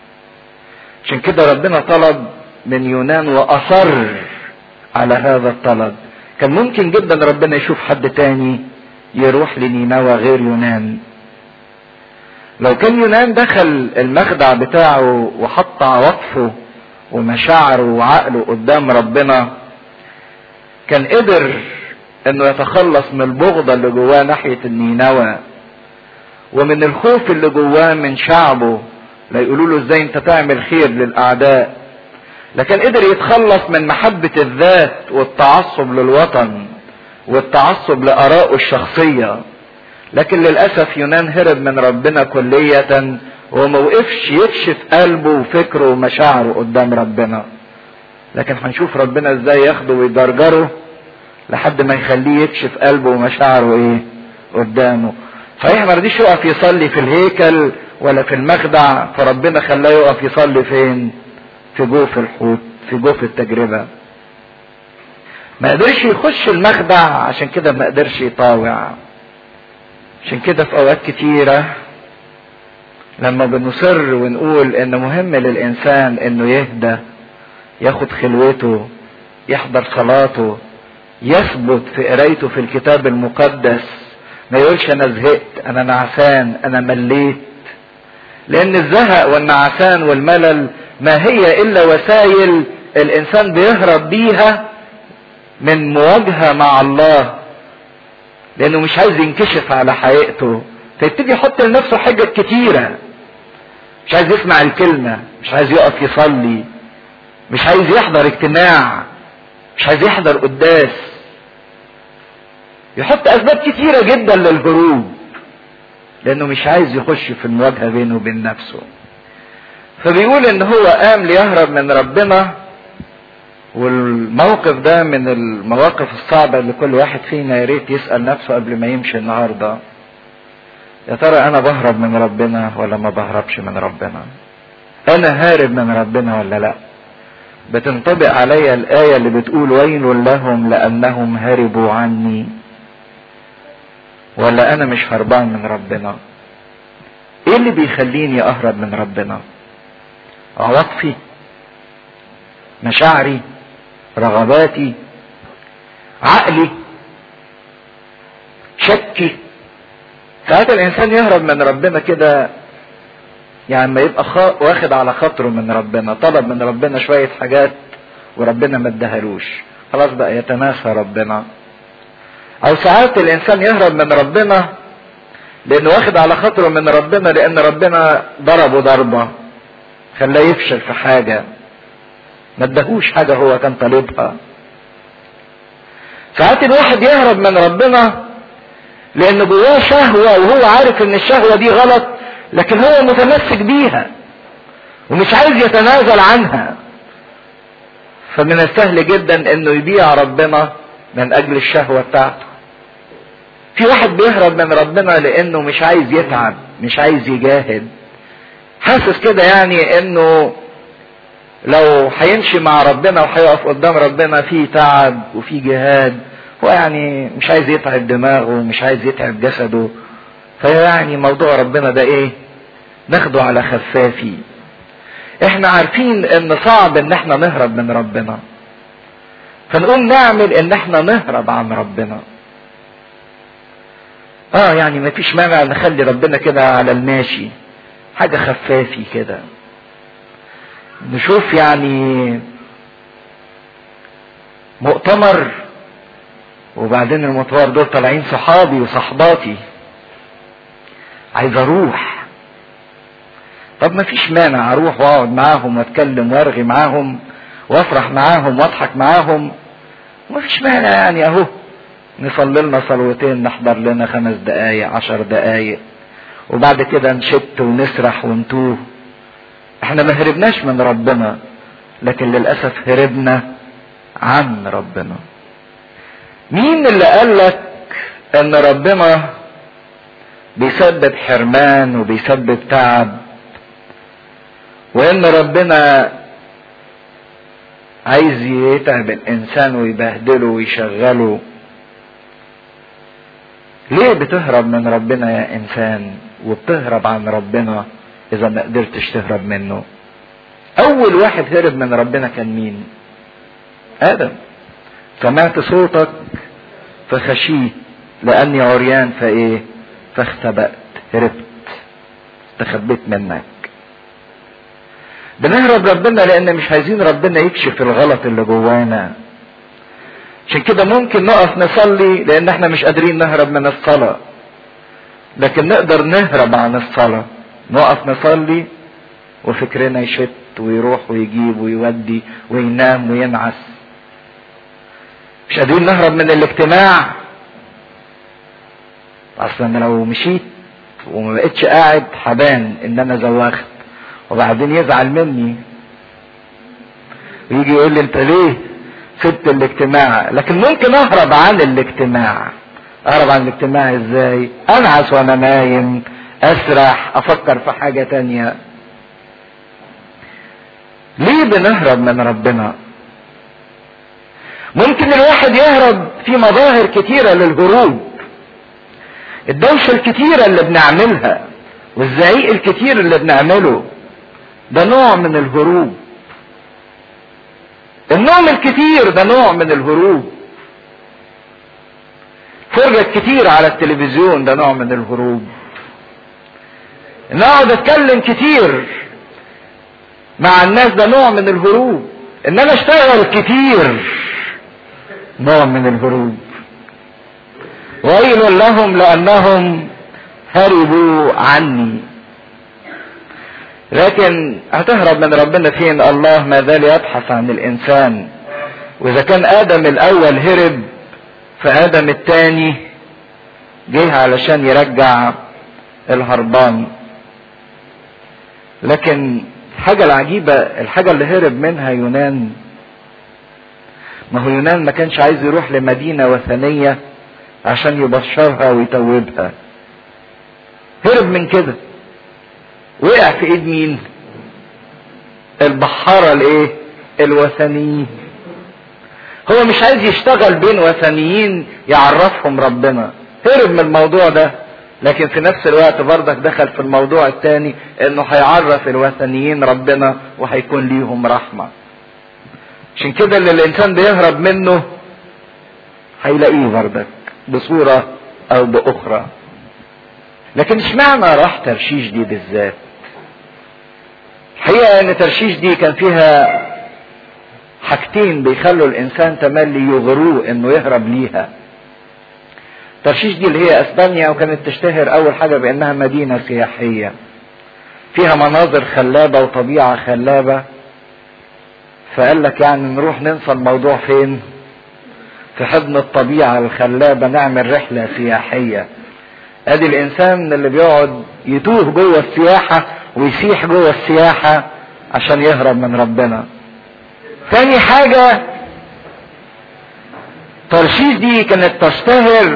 عشان كده ربنا طلب من يونان واصر على هذا الطلب كان ممكن جدا ربنا يشوف حد تاني يروح لنينوى غير يونان لو كان يونان دخل المخدع بتاعه وحط عواطفه ومشاعره وعقله قدام ربنا كان قدر انه يتخلص من البغضة اللي جواه ناحية النينوى ومن الخوف اللي جواه من شعبه لا يقولوا له ازاي انت تعمل خير للاعداء لكن قدر يتخلص من محبة الذات والتعصب للوطن والتعصب لآرائه الشخصية لكن للأسف يونان هرب من ربنا كلية وما وقفش يكشف قلبه وفكره ومشاعره قدام ربنا لكن هنشوف ربنا ازاي ياخده ويجرجره لحد ما يخليه يكشف قلبه ومشاعره ايه قدامه صحيح ما رضيش يقف يصلي في الهيكل ولا في المخدع فربنا خلاه يقف يصلي فين في جوف الحوت في جوف التجربة ما قدرش يخش المخدع عشان كده ما قدرش يطاوع عشان كده في اوقات كتيرة لما بنصر ونقول ان مهم للانسان انه يهدى ياخد خلوته يحضر صلاته يثبت في قرايته في الكتاب المقدس ما يقولش انا زهقت انا نعسان انا مليت لان الزهق والنعسان والملل ما هي الا وسائل الانسان بيهرب بيها من مواجهه مع الله لانه مش عايز ينكشف على حقيقته فيبتدي يحط لنفسه حجج كتيره مش عايز يسمع الكلمه مش عايز يقف يصلي مش عايز يحضر اجتماع مش عايز يحضر قداس يحط اسباب كتيرة جدا للهروب لانه مش عايز يخش في المواجهة بينه وبين نفسه فبيقول ان هو قام ليهرب من ربنا والموقف ده من المواقف الصعبة اللي كل واحد فينا يا ريت يسأل نفسه قبل ما يمشي النهاردة يا ترى انا بهرب من ربنا ولا ما بهربش من ربنا انا هارب من ربنا ولا لا بتنطبق عليا الآية اللي بتقول ويل لهم لأنهم هربوا عني ولا أنا مش هربان من ربنا إيه اللي بيخليني أهرب من ربنا عواطفي مشاعري رغباتي عقلي شكي ساعات الانسان يهرب من ربنا كده يعني ما يبقى خا... واخد على خاطره من ربنا طلب من ربنا شوية حاجات وربنا ما ادهالوش خلاص بقى يتناسى ربنا او ساعات الانسان يهرب من ربنا لانه واخد على خاطره من ربنا لان ربنا ضربه ضربة خلاه يفشل في حاجة ما ادهوش حاجة هو كان طالبها ساعات الواحد يهرب من ربنا لان جواه شهوة وهو عارف ان الشهوة دي غلط لكن هو متمسك بيها ومش عايز يتنازل عنها فمن السهل جدا انه يبيع ربنا من اجل الشهوة بتاعته في واحد بيهرب من ربنا لانه مش عايز يتعب مش عايز يجاهد حاسس كده يعني انه لو هيمشي مع ربنا وهيقف قدام ربنا في تعب وفي جهاد هو يعني مش عايز يتعب دماغه ومش عايز يتعب جسده فيعني موضوع ربنا ده ايه ناخده على خفافي احنا عارفين ان صعب ان احنا نهرب من ربنا فنقوم نعمل ان احنا نهرب عن ربنا اه يعني مفيش مانع نخلي ربنا كده على الماشي حاجة خفافي كده نشوف يعني مؤتمر وبعدين المؤتمر دول طالعين صحابي وصحباتي عايز اروح طب ما فيش مانع اروح واقعد معاهم واتكلم وارغي معاهم وافرح معاهم واضحك معاهم وما فيش مانع يعني اهو نصلي لنا صلوتين نحضر لنا خمس دقايق عشر دقايق وبعد كده نشت ونسرح ونتوه احنا ما هربناش من ربنا لكن للاسف هربنا عن ربنا مين اللي قال لك ان ربنا بيسبب حرمان وبيسبب تعب وان ربنا عايز يتعب الانسان ويبهدله ويشغله ليه بتهرب من ربنا يا انسان وبتهرب عن ربنا اذا ما قدرتش تهرب منه اول واحد هرب من ربنا كان مين ادم سمعت صوتك فخشيت لاني عريان فايه فاختبأت هربت استخبيت منك بنهرب ربنا لان مش عايزين ربنا يكشف الغلط اللي جوانا عشان كده ممكن نقف نصلي لان احنا مش قادرين نهرب من الصلاة لكن نقدر نهرب عن الصلاة نقف نصلي وفكرنا يشت ويروح ويجيب ويودي وينام وينعس مش قادرين نهرب من الاجتماع اصلا لو مشيت وما بقتش قاعد حبان ان انا زوخت وبعدين يزعل مني ويجي يقول لي انت ليه سبت الاجتماع لكن ممكن اهرب عن الاجتماع اهرب عن الاجتماع ازاي انعس وانا نايم اسرح افكر في حاجة تانية ليه بنهرب من ربنا ممكن الواحد يهرب في مظاهر كتيرة للهروب الدوشة الكتيرة اللي بنعملها والزعيق الكتير اللي بنعمله ده نوع من الهروب النوم الكتير ده نوع من الهروب فرجة كتير على التلفزيون ده نوع من الهروب ان اقعد اتكلم كتير مع الناس ده نوع من الهروب ان انا اشتغل كتير نوع من الهروب ويل لهم لانهم هربوا عني لكن هتهرب من ربنا فين الله ما زال يبحث عن الانسان واذا كان ادم الاول هرب فادم التاني جه علشان يرجع الهربان لكن الحاجة العجيبة الحاجة اللي هرب منها يونان ما هو يونان ما كانش عايز يروح لمدينة وثنية عشان يبشرها ويتوبها هرب من كده وقع في ايد مين البحارة الايه الوثنيين هو مش عايز يشتغل بين وثنيين يعرفهم ربنا هرب من الموضوع ده لكن في نفس الوقت برضك دخل في الموضوع الثاني انه هيعرف الوثنيين ربنا وهيكون ليهم رحمة عشان كده اللي الانسان بيهرب منه هيلاقيه برضك بصورة او باخرى لكن اشمعنى راح ترشيش دي بالذات الحقيقة ان ترشيش دي كان فيها حاجتين بيخلوا الانسان تملي يغروه انه يهرب ليها ترشيش دي اللي هي اسبانيا وكانت تشتهر اول حاجة بانها مدينة سياحية فيها مناظر خلابة وطبيعة خلابة فقال لك يعني نروح ننسى الموضوع فين في حضن الطبيعة الخلابة نعمل رحلة سياحية ادي الانسان اللي بيقعد يتوه جوه السياحة ويسيح جوه السياحة عشان يهرب من ربنا تاني حاجة ترشيش دي كانت تشتهر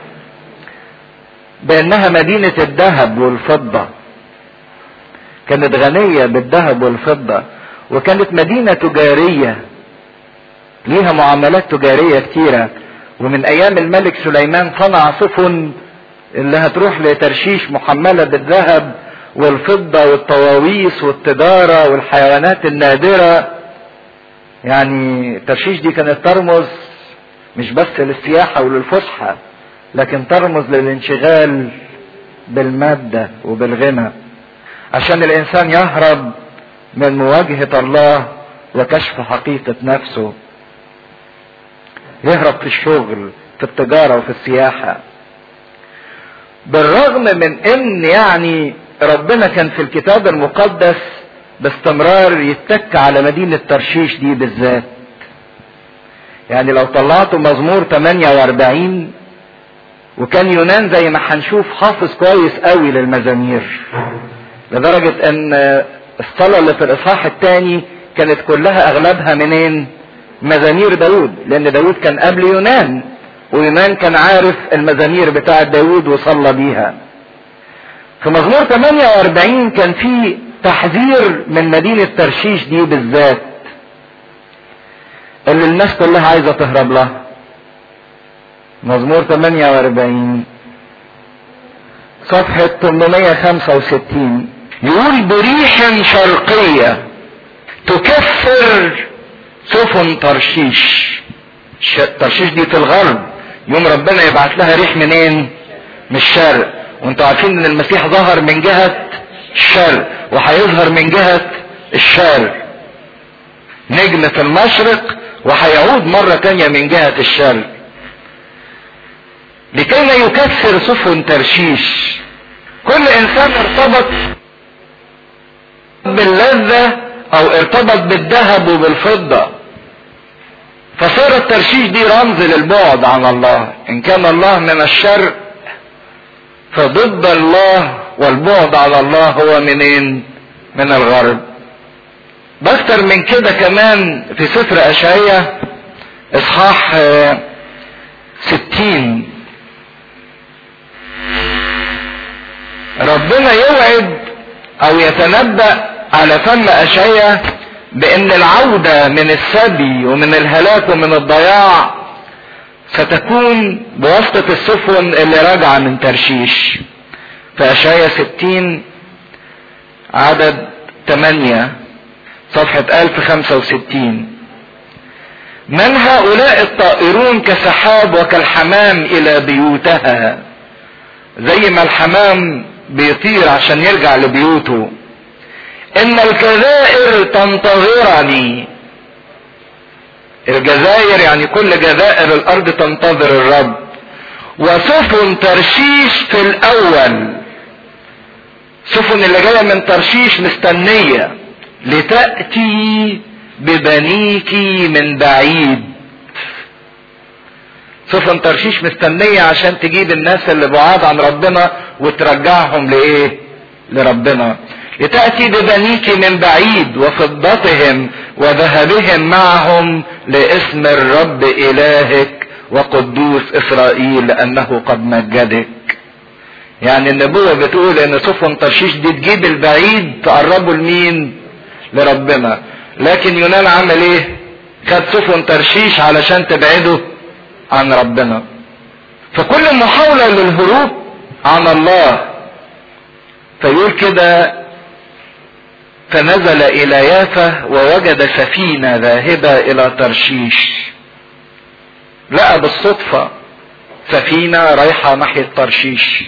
بانها مدينة الذهب والفضة كانت غنية بالذهب والفضة وكانت مدينة تجارية ليها معاملات تجارية كتيرة ومن ايام الملك سليمان صنع سفن اللي هتروح لترشيش محملة بالذهب والفضة والطواويس والتجارة والحيوانات النادرة يعني ترشيش دي كانت ترمز مش بس للسياحة وللفسحة لكن ترمز للانشغال بالمادة وبالغنى عشان الانسان يهرب من مواجهة الله وكشف حقيقة نفسه يهرب في الشغل في التجارة وفي السياحة بالرغم من ان يعني ربنا كان في الكتاب المقدس باستمرار يتك على مدينة ترشيش دي بالذات يعني لو طلعتوا مزمور 48 وكان يونان زي ما هنشوف حافظ كويس قوي للمزامير لدرجة ان الصلاة اللي في الاصحاح الثاني كانت كلها اغلبها منين مزامير داود لان داود كان قبل يونان ويونان كان عارف المزامير بتاعة داود وصلى بيها في مزمور 48 كان في تحذير من مدينة ترشيش دي بالذات اللي الناس كلها عايزة تهرب لها مزمور 48 صفحة 865 يقول بريح شرقية تكفر سفن ترشيش ترشيش دي في الغرب يوم ربنا يبعت لها ريح منين من الشرق وانتوا عارفين ان المسيح ظهر من جهة الشرق وهيظهر من جهة الشرق نجم في المشرق وهيعود مرة تانية من جهة الشرق لكي لا يكسر سفن ترشيش كل انسان ارتبط باللذة او ارتبط بالذهب وبالفضة فصار الترشيش دي رمز للبعد عن الله ان كان الله من الشرق فضد الله والبعد على الله هو منين من الغرب باكتر من كده كمان في سفر اشعية اصحاح ستين ربنا يوعد او يتنبأ على فم اشعية بان العودة من السبي ومن الهلاك ومن الضياع ستكون بواسطة السفن اللي راجعة من ترشيش في اشعية ستين عدد تمانية صفحة الف خمسة وستين من هؤلاء الطائرون كسحاب وكالحمام الى بيوتها زي ما الحمام بيطير عشان يرجع لبيوته ان الجزائر تنتظرني الجزائر يعني كل جزائر الارض تنتظر الرب وسفن ترشيش في الاول سفن اللي جايه من ترشيش مستنيه لتاتي ببنيك من بعيد سفن ترشيش مستنية عشان تجيب الناس اللي بعاد عن ربنا وترجعهم لايه لربنا لتأتي ببنيك من بعيد وفضتهم وذهبهم معهم لاسم الرب إلهك وقدوس إسرائيل لأنه قد مجدك يعني النبوة بتقول ان سفن ترشيش دي تجيب البعيد تقربوا لمين لربنا لكن يونان عمل ايه خد سفن ترشيش علشان تبعده عن ربنا فكل محاولة للهروب عن الله فيقول كده فنزل الى يافا ووجد سفينة ذاهبة الى ترشيش لقى بالصدفة سفينة رايحة ناحية ترشيش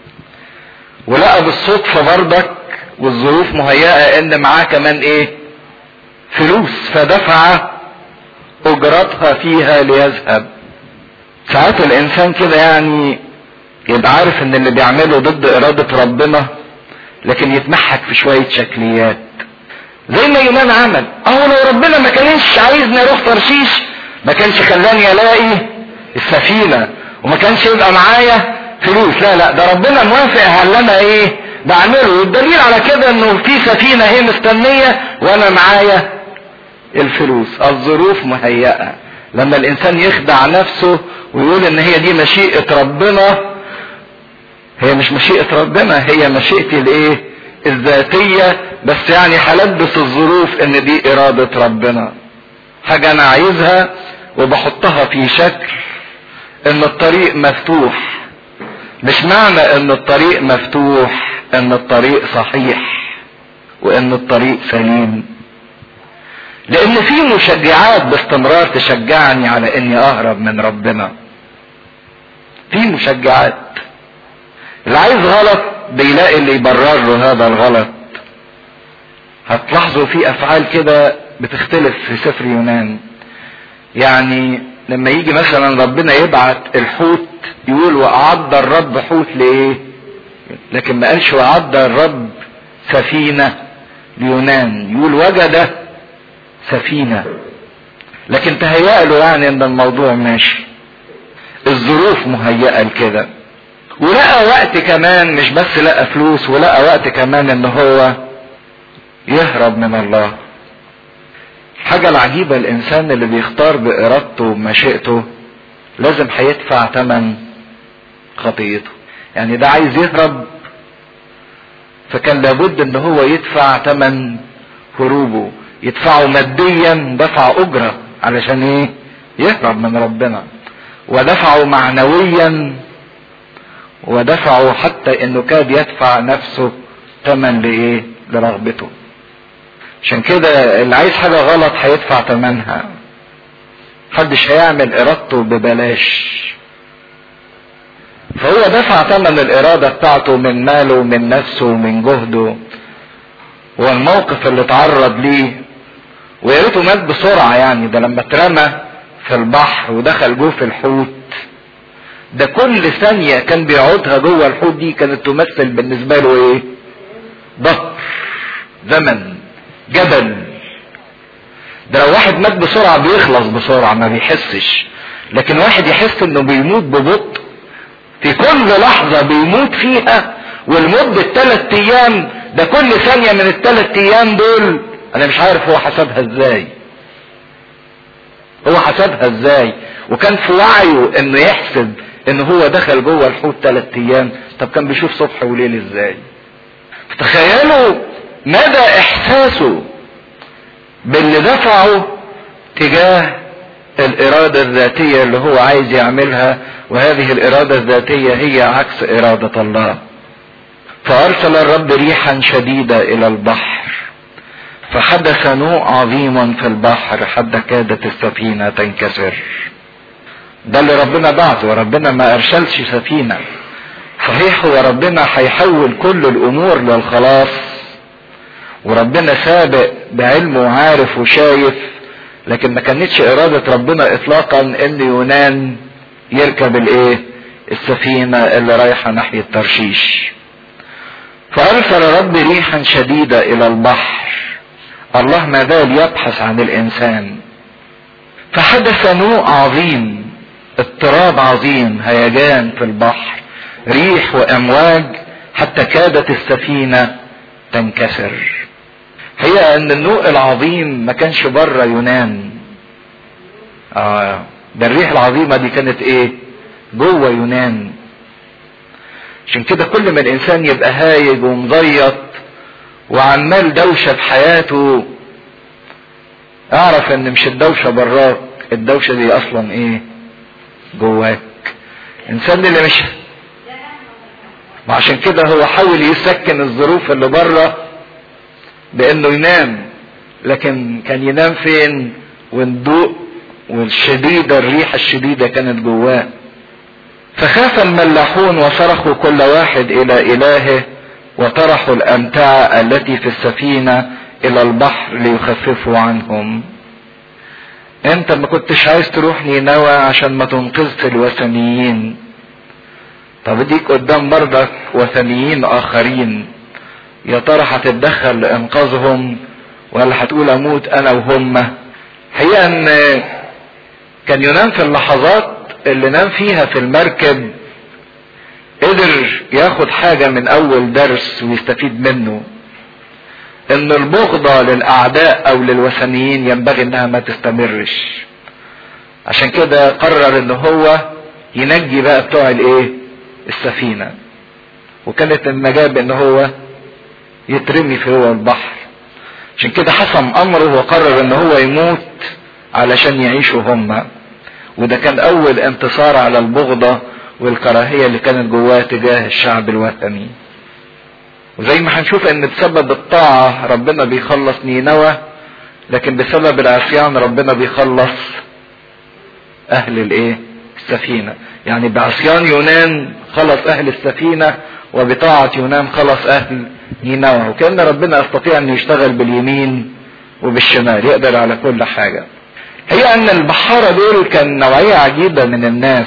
ولقى بالصدفة برضك والظروف مهيئة ان معاه كمان ايه فلوس فدفع اجرتها فيها ليذهب ساعات الانسان كده يعني يبقى عارف ان اللي بيعمله ضد ارادة ربنا لكن يتمحك في شوية شكليات زي ما يونان عمل اهو لو ربنا ما كانش عايزني اروح ترشيش ما كانش خلاني الاقي السفينة وما كانش يبقى معايا فلوس لا لا ده ربنا موافق على اللي انا ايه بعمله والدليل على كده انه في سفينة هي مستنية وانا معايا الفلوس الظروف مهيئة لما الانسان يخدع نفسه ويقول ان هي دي مشيئة ربنا هي مش مشيئة ربنا هي مشيئتي الايه الذاتية بس يعني هلبس الظروف ان دي ارادة ربنا حاجة انا عايزها وبحطها في شكل ان الطريق مفتوح مش معنى ان الطريق مفتوح ان الطريق صحيح وان الطريق سليم لان في مشجعات باستمرار تشجعني على اني اهرب من ربنا في مشجعات اللي عايز غلط بيلاقي اللي يبرر له هذا الغلط هتلاحظوا في افعال كده بتختلف في سفر يونان يعني لما يجي مثلا ربنا يبعت الحوت يقول واعد الرب حوت لايه لكن ما قالش واعد الرب سفينة ليونان يقول وجد سفينة لكن تهيأ له يعني ان الموضوع ماشي الظروف مهيئة لكده ولقى وقت كمان مش بس لقى فلوس ولقى وقت كمان ان هو يهرب من الله الحاجة العجيبة الانسان اللي بيختار بارادته ومشيئته لازم هيدفع ثمن خطيته يعني ده عايز يهرب فكان لابد ان هو يدفع ثمن هروبه يدفعه ماديا دفع اجرة علشان ايه يهرب من ربنا ودفعه معنويا ودفعه حتى انه كاد يدفع نفسه ثمن لايه لرغبته عشان كده اللي عايز حاجة غلط هيدفع ثمنها محدش هيعمل ارادته ببلاش فهو دفع ثمن الارادة بتاعته من ماله ومن نفسه ومن جهده والموقف اللي اتعرض ليه ويا ريته مات بسرعة يعني ده لما اترمى في البحر ودخل جوه في الحوت ده كل ثانية كان بيقعدها جوه الحوت دي كانت تمثل بالنسبة له ايه؟ ضهر زمن جبل ده لو واحد مات بسرعة بيخلص بسرعة ما بيحسش لكن واحد يحس انه بيموت ببطء في كل لحظة بيموت فيها ولمدة ثلاث ايام ده كل ثانية من الثلاث ايام دول انا مش عارف هو حسبها ازاي هو حسبها ازاي وكان في وعيه انه يحسب ان هو دخل جوه الحوت ثلاث ايام طب كان بيشوف صبح وليل ازاي تخيلوا مدى احساسه باللي دفعه تجاه الارادة الذاتية اللي هو عايز يعملها وهذه الارادة الذاتية هي عكس ارادة الله فارسل الرب ريحا شديدة الى البحر فحدث نوع عظيم في البحر حتى كادت السفينة تنكسر ده اللي ربنا بعته ربنا ما ارسلش سفينة صحيح هو ربنا هيحول كل الامور للخلاص وربنا سابق بعلمه وعارف وشايف لكن ما كانتش ارادة ربنا اطلاقا ان يونان يركب الايه السفينة اللي رايحة ناحية ترشيش فارسل رب ريحا شديدة الى البحر الله ما زال يبحث عن الانسان فحدث نوء عظيم اضطراب عظيم هيجان في البحر ريح وامواج حتى كادت السفينه تنكسر هي ان النوء العظيم ما كانش بره يونان اه ده الريح العظيمه دي كانت ايه جوه يونان عشان كده كل ما الانسان يبقى هايج ومضيط وعمال دوشه في حياته اعرف ان مش الدوشه براك الدوشه دي اصلا ايه جواك الانسان اللي مش وعشان كده هو حاول يسكن الظروف اللي بره بانه ينام لكن كان ينام فين والضوء والشديدة الريحة الشديدة كانت جواه فخاف الملاحون وصرخوا كل واحد الى الهه وطرحوا الامتعة التي في السفينة الى البحر ليخففوا عنهم انت ما كنتش عايز تروح نينوى عشان ما تنقذش الوثنيين طب اديك قدام برضك وثنيين اخرين يا ترى هتتدخل لانقاذهم ولا هتقول اموت انا وهم هي ان كان ينام في اللحظات اللي نام فيها في المركب قدر ياخد حاجة من اول درس ويستفيد منه ان البغضة للاعداء او للوثنيين ينبغي انها ما تستمرش عشان كده قرر ان هو ينجي بقى بتوع الايه السفينة وكانت النجاة بان هو يترمي في هو البحر عشان كده حسم امره وقرر ان هو يموت علشان يعيشوا هم وده كان اول انتصار على البغضة والكراهية اللي كانت جواه تجاه الشعب الوثني وزي ما هنشوف ان بسبب الطاعة ربنا بيخلص نينوى لكن بسبب العصيان ربنا بيخلص اهل الايه السفينة يعني بعصيان يونان خلص اهل السفينة وبطاعة يونان خلص اهل نينوى وكأن ربنا يستطيع ان يشتغل باليمين وبالشمال يقدر على كل حاجة هي ان البحارة دول كان نوعية عجيبة من الناس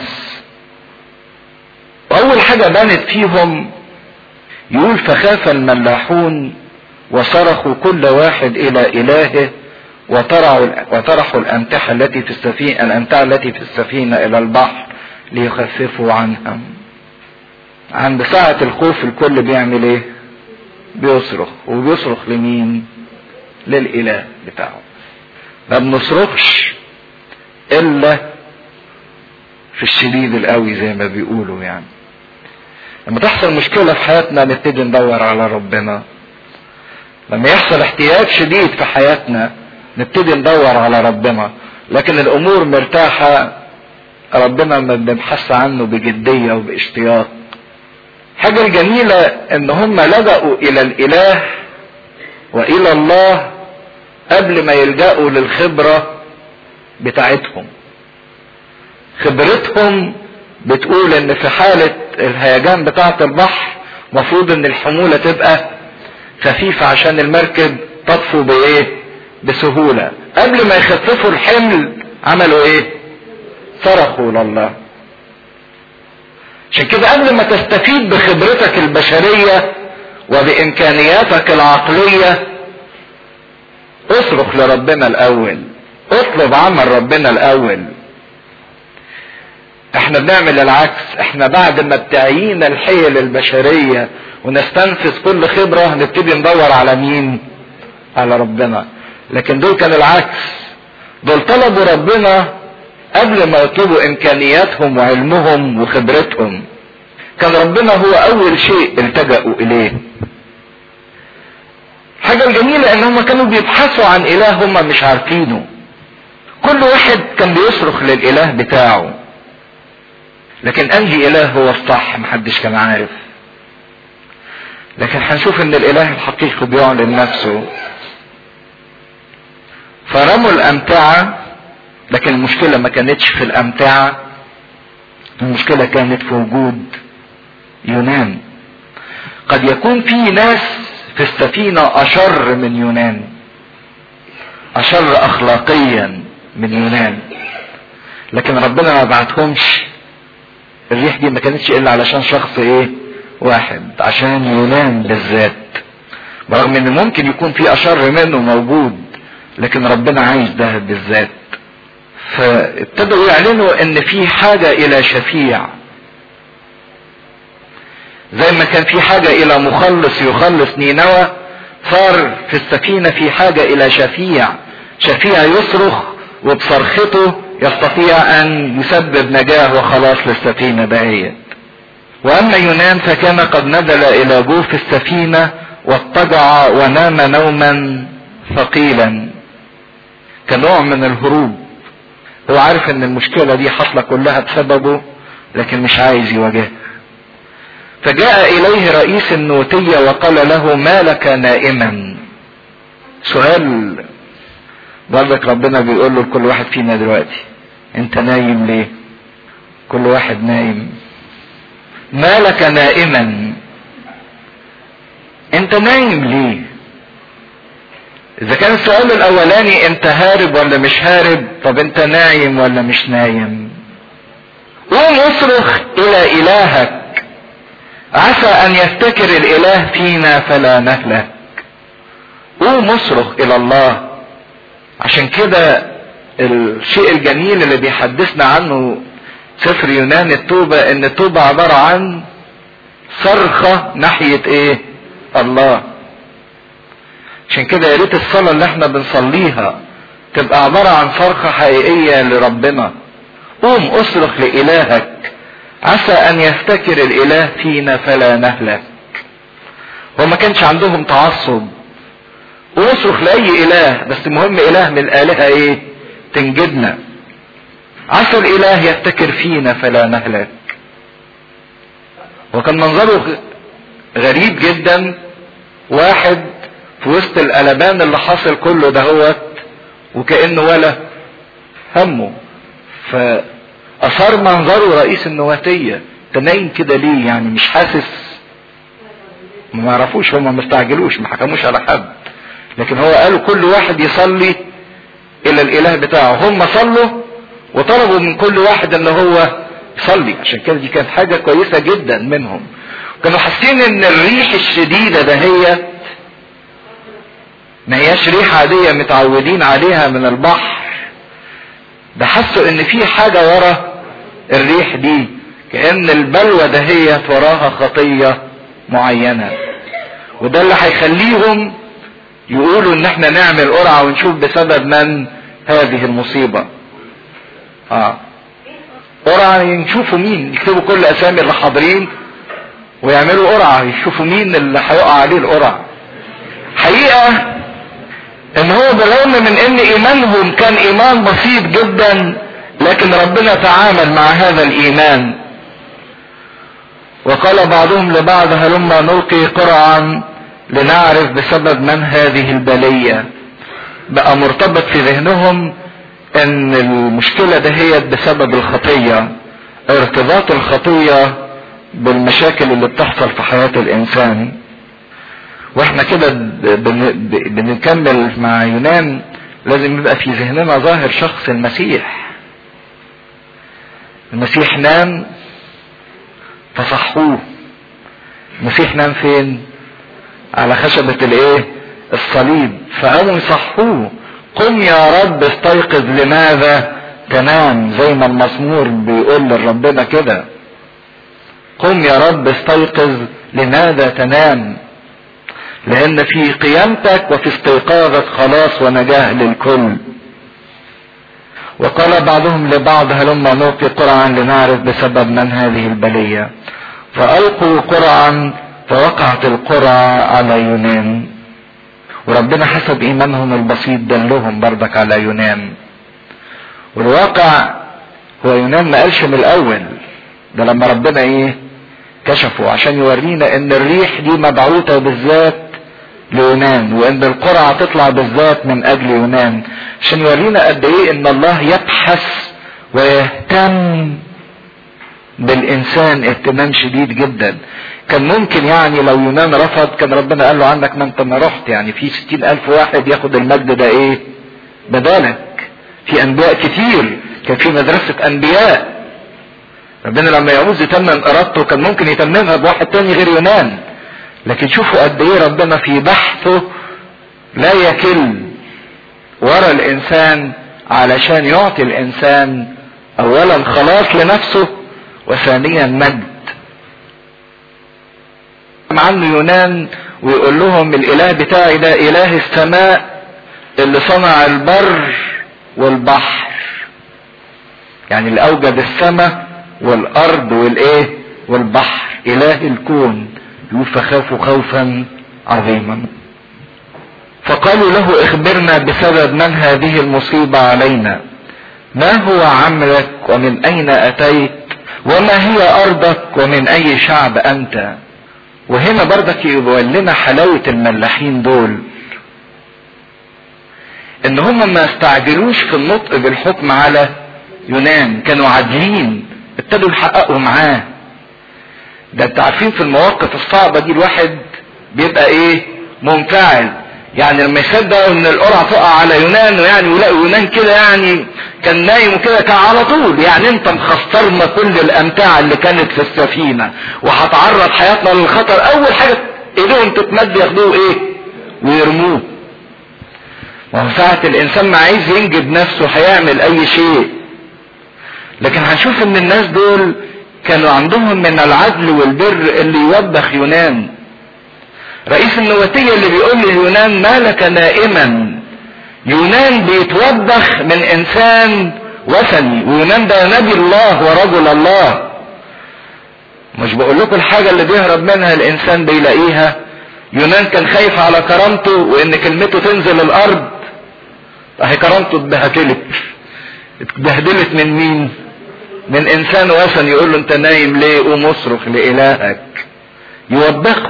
واول حاجة بانت فيهم يقول فخاف الملاحون وصرخوا كل واحد الى الهه وطرحوا وطرحوا الامتعه التي في السفينه الامتعه التي في السفينه الى البحر ليخففوا عنهم. عند ساعة الخوف الكل بيعمل ايه؟ بيصرخ وبيصرخ لمين؟ للاله بتاعه. ما بنصرخش الا في الشديد القوي زي ما بيقولوا يعني. لما تحصل مشكلة في حياتنا نبتدي ندور على ربنا لما يحصل احتياج شديد في حياتنا نبتدي ندور على ربنا لكن الامور مرتاحة ربنا ما بنبحث عنه بجدية وباشتياق حاجة الجميلة ان هم لجأوا الى الاله والى الله قبل ما يلجأوا للخبرة بتاعتهم خبرتهم بتقول ان في حالة الهيجان بتاعة البحر مفروض ان الحمولة تبقى خفيفة عشان المركب تطفو بايه بسهولة قبل ما يخففوا الحمل عملوا ايه صرخوا لله عشان كده قبل ما تستفيد بخبرتك البشرية وبامكانياتك العقلية اصرخ لربنا الاول اطلب عمل ربنا الاول احنا بنعمل العكس احنا بعد ما بتعيين الحيل البشرية ونستنفذ كل خبرة نبتدي ندور على مين على ربنا لكن دول كان العكس دول طلبوا ربنا قبل ما يطلبوا امكانياتهم وعلمهم وخبرتهم كان ربنا هو اول شيء التجأوا اليه حاجة الجميلة ان هم كانوا بيبحثوا عن اله هم مش عارفينه كل واحد كان بيصرخ للاله بتاعه لكن انهي اله هو الصح محدش كان عارف لكن هنشوف ان الاله الحقيقي بيعلن نفسه فرموا الامتعة لكن المشكلة ما كانتش في الامتعة المشكلة كانت في وجود يونان قد يكون في ناس في السفينة اشر من يونان اشر اخلاقيا من يونان لكن ربنا ما بعتهمش الريح دي ما كانتش الا علشان شخص ايه واحد عشان يونان بالذات برغم ان ممكن يكون في اشر منه موجود لكن ربنا عايز ده بالذات فابتدوا يعلنوا ان في حاجة الى شفيع زي ما كان في حاجة الى مخلص يخلص نينوى صار في السفينة في حاجة الى شفيع شفيع يصرخ وبصرخته يستطيع ان يسبب نجاة وخلاص للسفينة دهيت واما يونان فكان قد نزل الى جوف السفينة واضطجع ونام نوما ثقيلا كنوع من الهروب هو عارف ان المشكلة دي حصلة كلها بسببه لكن مش عايز يواجهها فجاء اليه رئيس النوتية وقال له ما لك نائما سؤال برضك ربنا بيقول له لكل واحد فينا دلوقتي انت نايم ليه كل واحد نايم ما لك نائما انت نايم ليه اذا كان السؤال الاولاني انت هارب ولا مش هارب طب انت نايم ولا مش نايم قوم اصرخ الى الهك عسى ان يفتكر الاله فينا فلا نهلك قوم اصرخ الى الله عشان كده الشيء الجميل اللي بيحدثنا عنه سفر يونان التوبة ان التوبة عبارة عن صرخة ناحية ايه الله عشان كده يا ريت الصلاة اللي احنا بنصليها تبقى عبارة عن صرخة حقيقية لربنا قوم اصرخ لإلهك عسى ان يفتكر الاله فينا فلا نهلك هو ما كانش عندهم تعصب واصرخ لاي اله بس المهم اله من الالهه ايه تنجدنا عسى الاله يفتكر فينا فلا نهلك وكان منظره غريب جدا واحد في وسط القلبان اللي حاصل كله دهوت وكانه ولا همه فاثار منظره رئيس النواتيه انت نايم كده ليه يعني مش حاسس ما يعرفوش هم ما استعجلوش ما حكموش على حد لكن هو قالوا كل واحد يصلي الى الاله بتاعه هم صلوا وطلبوا من كل واحد ان هو يصلي عشان كده دي كانت حاجة كويسة جدا منهم كانوا حاسين ان الريح الشديدة دهيت ما هياش ريح عادية متعودين عليها من البحر ده حسوا ان في حاجة ورا الريح دي كأن البلوى دهيت وراها خطية معينة وده اللي هيخليهم يقولوا ان احنا نعمل قرعة ونشوف بسبب من هذه المصيبة اه قرعة يشوفوا مين يكتبوا كل اسامي اللي حاضرين ويعملوا قرعة يشوفوا مين اللي هيقع عليه القرعة حقيقة ان هو بالرغم من ان ايمانهم كان ايمان بسيط جدا لكن ربنا تعامل مع هذا الايمان وقال بعضهم لبعض هلما نلقي قرعا لنعرف بسبب من هذه البلية بقى مرتبط في ذهنهم ان المشكلة دهيت بسبب الخطية ارتباط الخطية بالمشاكل اللي بتحصل في حياة الانسان واحنا كده بنكمل مع يونان لازم يبقى في ذهننا ظاهر شخص المسيح المسيح نام فصحوه المسيح نام فين على خشبة الايه الصليب فقاموا يصحوه قم يا رب استيقظ لماذا تنام زي ما المزمور بيقول لربنا كده قم يا رب استيقظ لماذا تنام لان في قيامتك وفي استيقاظك خلاص ونجاه للكل وقال بعضهم لبعض هلما نلقي قرعا لنعرف بسبب من هذه البلية فألقوا قرعا فوقعت القرعة على يونان وربنا حسب ايمانهم البسيط دلهم بردك على يونان والواقع هو يونان ما قالش من الاول ده لما ربنا ايه كشفه عشان يورينا ان الريح دي مبعوثة بالذات ليونان وان القرعة تطلع بالذات من اجل يونان عشان يورينا قد ايه ان الله يبحث ويهتم بالانسان اهتمام شديد جدا كان ممكن يعني لو يونان رفض كان ربنا قال له عنك ما انت ما رحت يعني في ستين الف واحد ياخد المجد ده ايه بدالك في انبياء كتير كان في مدرسة انبياء ربنا لما يعوز يتمم ارادته كان ممكن يتممها بواحد تاني غير يونان لكن شوفوا قد ايه ربنا في بحثه لا يكل ورا الانسان علشان يعطي الانسان اولا خلاص لنفسه وثانيا مجد عنه يونان ويقول لهم الاله بتاعي ده اله السماء اللي صنع البر والبحر يعني اللي اوجد السماء والارض والايه والبحر اله الكون يقول فخافوا خوفا عظيما فقالوا له اخبرنا بسبب من هذه المصيبة علينا ما هو عملك ومن اين اتيت وما هي ارضك ومن اي شعب انت وهنا برضك يقول لنا حلاوة الملاحين دول ان هم ما استعجلوش في النطق بالحكم على يونان كانوا عادلين ابتدوا يحققوا معاه ده انت عارفين في المواقف الصعبة دي الواحد بيبقى ايه منفعل يعني لما يصدقوا ان القرعة تقع على يونان ويعني ويلاقوا يونان كده يعني كان نايم وكده كان على طول يعني انت مخسرنا كل الامتعة اللي كانت في السفينة وهتعرض حياتنا للخطر اول حاجة ايديهم تتمد ياخدوه ايه ويرموه وهو ساعة الانسان ما عايز ينجد نفسه هيعمل اي شيء لكن هنشوف ان الناس دول كانوا عندهم من العدل والبر اللي يوبخ يونان رئيس النواتية اللي بيقول ليونان ما لك نائما يونان بيتوبخ من انسان وثني ويونان ده نبي الله ورجل الله مش بقول لكم الحاجة اللي بيهرب منها الانسان بيلاقيها يونان كان خايف على كرامته وان كلمته تنزل الارض اهي كرامته اتبهدلت اتبهدلت من مين من انسان وثني يقول له انت نايم ليه قوم اصرخ لالهك يوبخه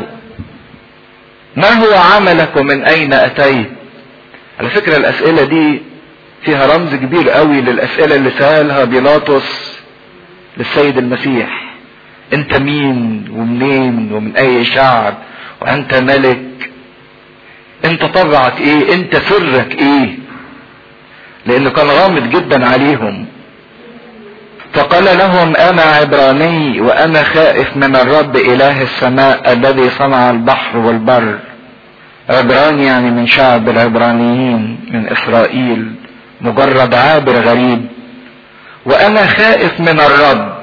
ما هو عملك ومن اين اتيت على فكرة الاسئلة دي فيها رمز كبير قوي للاسئلة اللي سألها بيلاطس للسيد المسيح انت مين ومنين ومن اي شعب وانت ملك انت طبعك ايه انت سرك ايه لانه كان غامض جدا عليهم فقال لهم انا عبراني وانا خائف من الرب اله السماء الذي صنع البحر والبر عبراني يعني من شعب العبرانيين من اسرائيل مجرد عابر غريب وانا خائف من الرب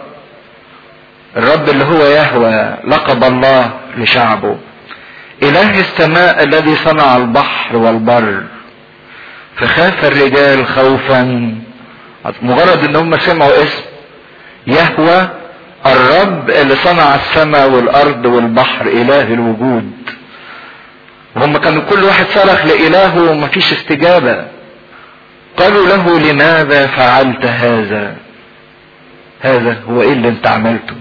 الرب اللي هو يهوى لقب الله لشعبه اله السماء الذي صنع البحر والبر فخاف الرجال خوفا مجرد ان هم سمعوا اسم يهوى الرب اللي صنع السماء والارض والبحر اله الوجود وهم كانوا كل واحد صرخ لالهه ومفيش استجابة قالوا له لماذا فعلت هذا هذا هو ايه اللي انت عملته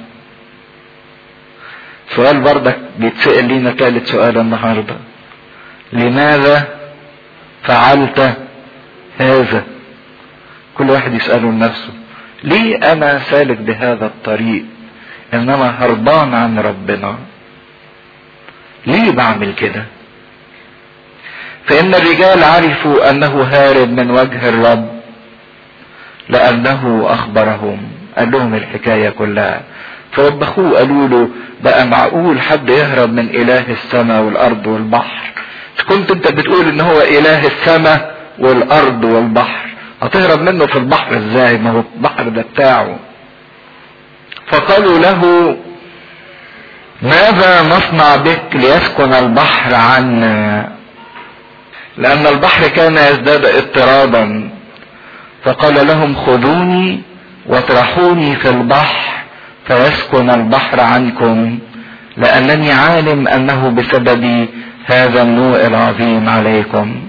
سؤال بردك بيتسأل لينا ثالث سؤال النهاردة لماذا فعلت هذا كل واحد يسأله لنفسه ليه انا سالك بهذا الطريق انما هربان عن ربنا ليه بعمل كده فان الرجال عرفوا انه هارب من وجه الرب لانه اخبرهم قال لهم الحكايه كلها فوبخوه قالوا له بقى معقول حد يهرب من اله السماء والارض والبحر كنت انت بتقول ان هو اله السماء والارض والبحر هتهرب منه في البحر ازاي ما هو البحر ده بتاعه فقالوا له ماذا نصنع بك ليسكن البحر عنا لان البحر كان يزداد اضطرابا فقال لهم خذوني واطرحوني في البحر فيسكن البحر عنكم لانني عالم انه بسبب هذا النوء العظيم عليكم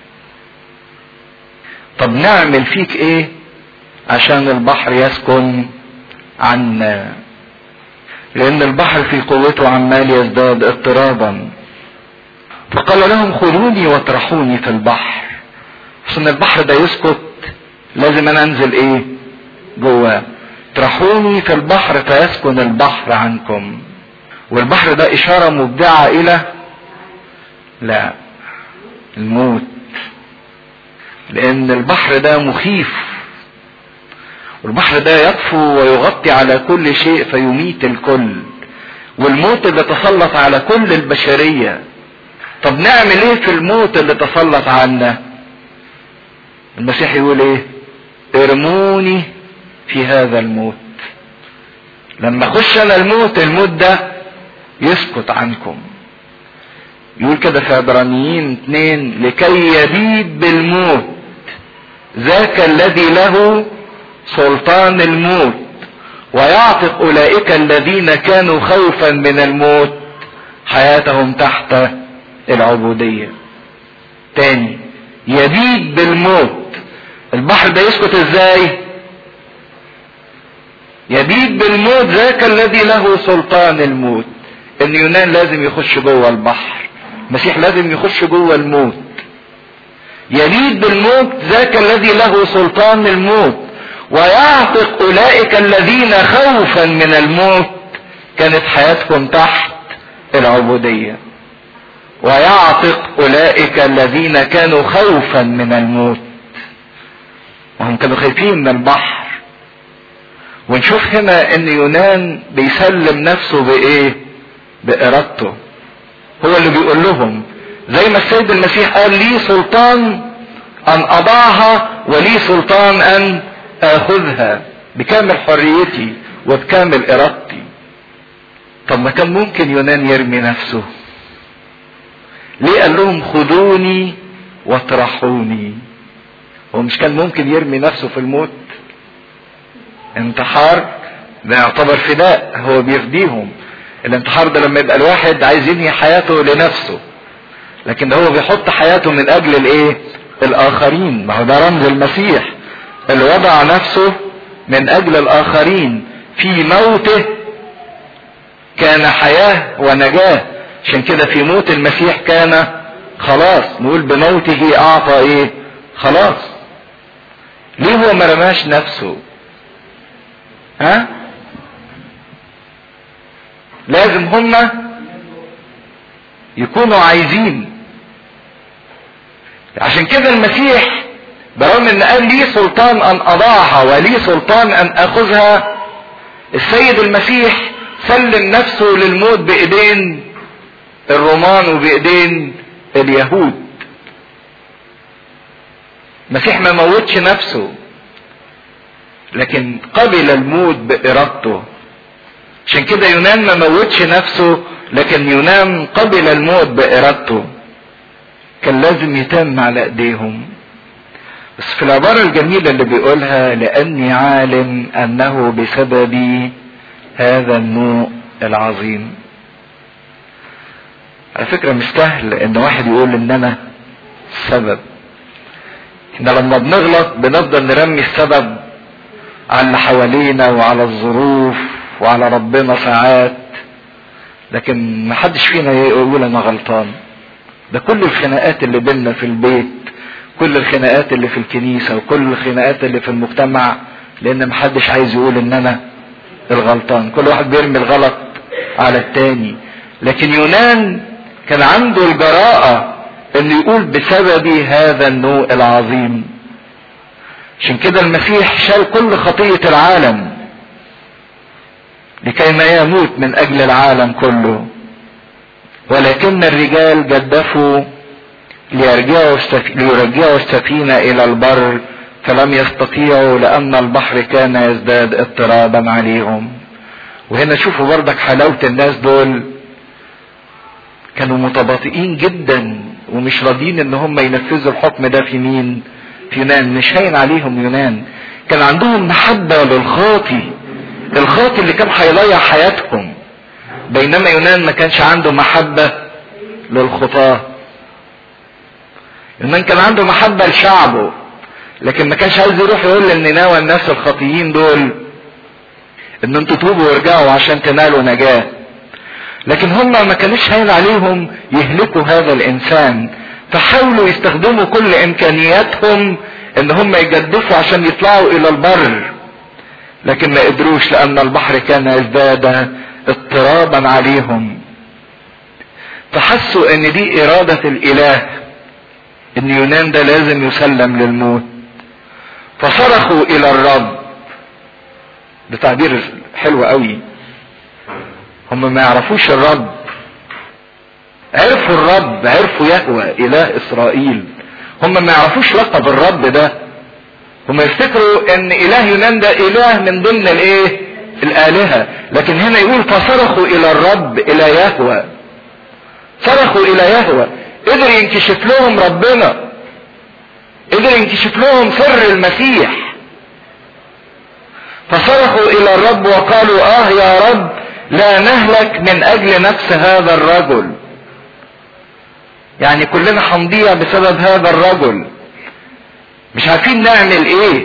طب نعمل فيك ايه عشان البحر يسكن عنا لان البحر في قوته عمال يزداد اضطرابا فقال لهم خذوني واطرحوني في البحر عشان البحر ده يسكت لازم انا انزل ايه جواه اطرحوني في البحر فيسكن البحر عنكم والبحر ده اشاره مبدعه الى لا الموت لان البحر ده مخيف والبحر ده يطفو ويغطي على كل شيء فيميت الكل والموت اللي تسلط على كل البشرية طب نعمل ايه في الموت اللي تسلط عنا المسيح يقول ايه ارموني في هذا الموت لما اخش انا الموت الموت ده يسكت عنكم يقول كده في عبرانيين اتنين لكي يبيد بالموت ذاك الذي له سلطان الموت ويعتق اولئك الذين كانوا خوفا من الموت حياتهم تحت العبودية تاني يبيد بالموت البحر ده يسكت ازاي يبيد بالموت ذاك الذي له سلطان الموت ان يونان لازم يخش جوه البحر المسيح لازم يخش جوه الموت يبيد بالموت ذاك الذي له سلطان الموت ويعتق اولئك الذين خوفا من الموت كانت حياتهم تحت العبوديه ويعتق اولئك الذين كانوا خوفا من الموت وهم كانوا خايفين من البحر ونشوف هنا ان يونان بيسلم نفسه بايه بارادته هو اللي بيقول لهم زي ما السيد المسيح قال لي سلطان ان اضعها ولي سلطان ان اخذها بكامل حريتي وبكامل ارادتي طب ما كان ممكن يونان يرمي نفسه ليه قال لهم خذوني واطرحوني هو مش كان ممكن يرمي نفسه في الموت انتحار ده يعتبر فداء هو بيفديهم الانتحار ده لما يبقى الواحد عايز ينهي حياته لنفسه لكن ده هو بيحط حياته من اجل الايه الاخرين ما هو ده رمز المسيح اللي وضع نفسه من اجل الاخرين في موته كان حياة ونجاة عشان كده في موت المسيح كان خلاص نقول بموته اعطى ايه خلاص ليه هو ما رماش نفسه ها لازم هما يكونوا عايزين عشان كده المسيح برغم ان قال لي سلطان ان اضعها ولي سلطان ان اخذها السيد المسيح سلم نفسه للموت بايدين الرومان وبايدين اليهود المسيح ما موتش نفسه لكن قبل الموت بارادته عشان كده يونان ما موتش نفسه لكن يونان قبل الموت بارادته كان لازم يتم على ايديهم بس في العبارة الجميلة اللي بيقولها لأني عالم أنه بسبب هذا النوء العظيم على فكرة مش سهل ان واحد يقول ان انا السبب احنا لما بنغلط بنفضل نرمي السبب على اللي حوالينا وعلى الظروف وعلى ربنا ساعات لكن محدش فينا يقول انا غلطان ده كل الخناقات اللي بينا في البيت كل الخناقات اللي في الكنيسة وكل الخناقات اللي في المجتمع لان محدش عايز يقول ان انا الغلطان كل واحد بيرمي الغلط على التاني لكن يونان كان عنده الجراءة انه يقول بسبب هذا النوء العظيم عشان كده المسيح شال كل خطية العالم لكي ما يموت من اجل العالم كله ولكن الرجال جدفوا ليرجعوا ليرجعوا السفينة الى البر فلم يستطيعوا لان البحر كان يزداد اضطرابا عليهم وهنا شوفوا بردك حلاوة الناس دول كانوا متباطئين جدا ومش راضيين ان هم ينفذوا الحكم ده في مين في يونان مش هين عليهم يونان كان عندهم محبة للخاطي الخاطي اللي كان هيضيع حياتهم بينما يونان ما كانش عنده محبة للخطاة يونان كان عنده محبة لشعبه لكن ما كانش عايز يروح يقول للنينوى الناس الخاطيين دول ان انتوا توبوا وارجعوا عشان تنالوا نجاة لكن هم ما كانش هين عليهم يهلكوا هذا الانسان فحاولوا يستخدموا كل امكانياتهم ان هم يجدفوا عشان يطلعوا الى البر لكن ما قدروش لان البحر كان ازداد اضطرابا عليهم فحسوا ان دي ارادة الاله ان يونان ده لازم يسلم للموت فصرخوا الى الرب ده تعبير حلو قوي هم ما يعرفوش الرب عرفوا الرب عرفوا يهوى اله اسرائيل هم ما يعرفوش لقب الرب ده هم يفتكروا ان اله يونان ده اله من ضمن الايه الالهة لكن هنا يقول فصرخوا الى الرب الى يهوى صرخوا الى يهوى قدر ينكشف لهم ربنا قدر ينكشف لهم سر المسيح فصرخوا الى الرب وقالوا اه يا رب لا نهلك من اجل نفس هذا الرجل يعني كلنا هنضيع بسبب هذا الرجل مش عارفين نعمل ايه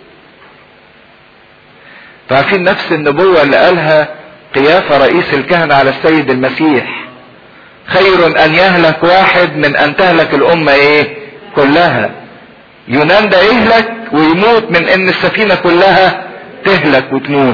فعارفين نفس النبوة اللي قالها قيافة رئيس الكهنة على السيد المسيح خير ان يهلك واحد من ان تهلك الامة ايه كلها يونان ده يهلك ويموت من ان السفينة كلها تهلك وتموت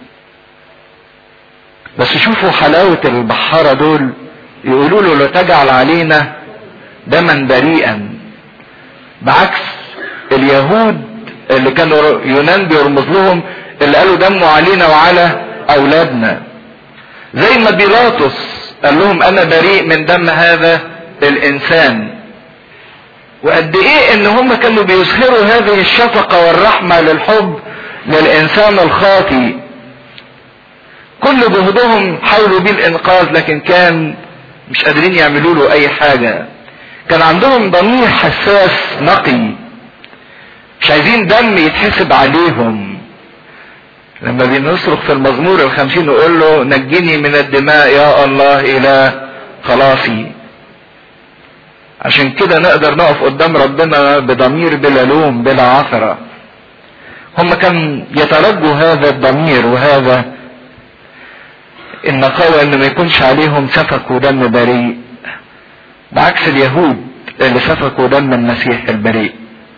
بس شوفوا حلاوة البحارة دول يقولوا له لا تجعل علينا دما بريئا بعكس اليهود اللي كانوا يونان بيرمز لهم اللي قالوا دمه علينا وعلى اولادنا زي ما بيلاطس قال لهم انا بريء من دم هذا الانسان وقد ايه ان هم كانوا بيظهروا هذه الشفقة والرحمة للحب للانسان الخاطي كل جهدهم حاولوا بيه الانقاذ لكن كان مش قادرين يعملوا له اي حاجة كان عندهم ضمير حساس نقي مش عايزين دم يتحسب عليهم لما بنصرخ في المزمور الخمسين نقول له نجني من الدماء يا الله الى خلاصي عشان كده نقدر نقف قدام ربنا بضمير بلا لوم بلا عثرة هم كان يترجوا هذا الضمير وهذا النقاوة ان ما يكونش عليهم سفكوا دم بريء بعكس اليهود اللي سفكوا دم المسيح البريء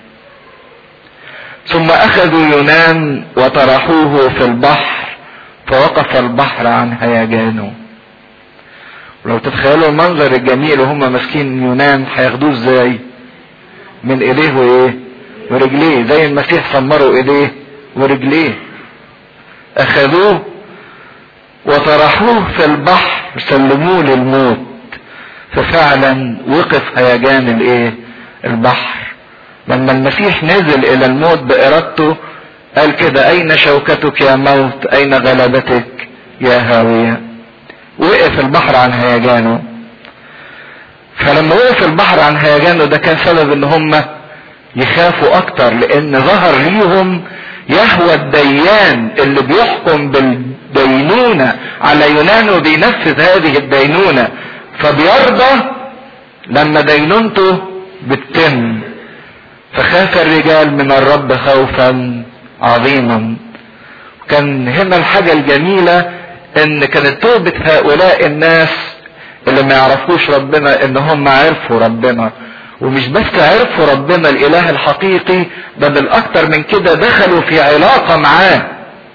ثم اخذوا يونان وطرحوه في البحر فوقف البحر عن هيجانه ولو تتخيلوا المنظر الجميل وهم ماسكين يونان هياخدوه ازاي من ايديه وايه ورجليه زي المسيح سمروا ايديه ورجليه اخذوه وطرحوه في البحر سلموه للموت ففعلا وقف هيجان الايه البحر لما المسيح نزل الى الموت بارادته قال كده اين شوكتك يا موت اين غلبتك يا هاوية وقف البحر عن هيجانه فلما وقف البحر عن هيجانه ده كان سبب ان هم يخافوا اكتر لان ظهر ليهم يهوى الديان اللي بيحكم بالدينونة على يونان وبينفذ هذه الدينونة فبيرضى لما دينونته بتتم فخاف الرجال من الرب خوفا عظيما كان هنا الحاجة الجميلة ان كانت توبة هؤلاء الناس اللي ما يعرفوش ربنا ان هم عرفوا ربنا ومش بس عرفوا ربنا الاله الحقيقي ده بالاكتر من كده دخلوا في علاقة معاه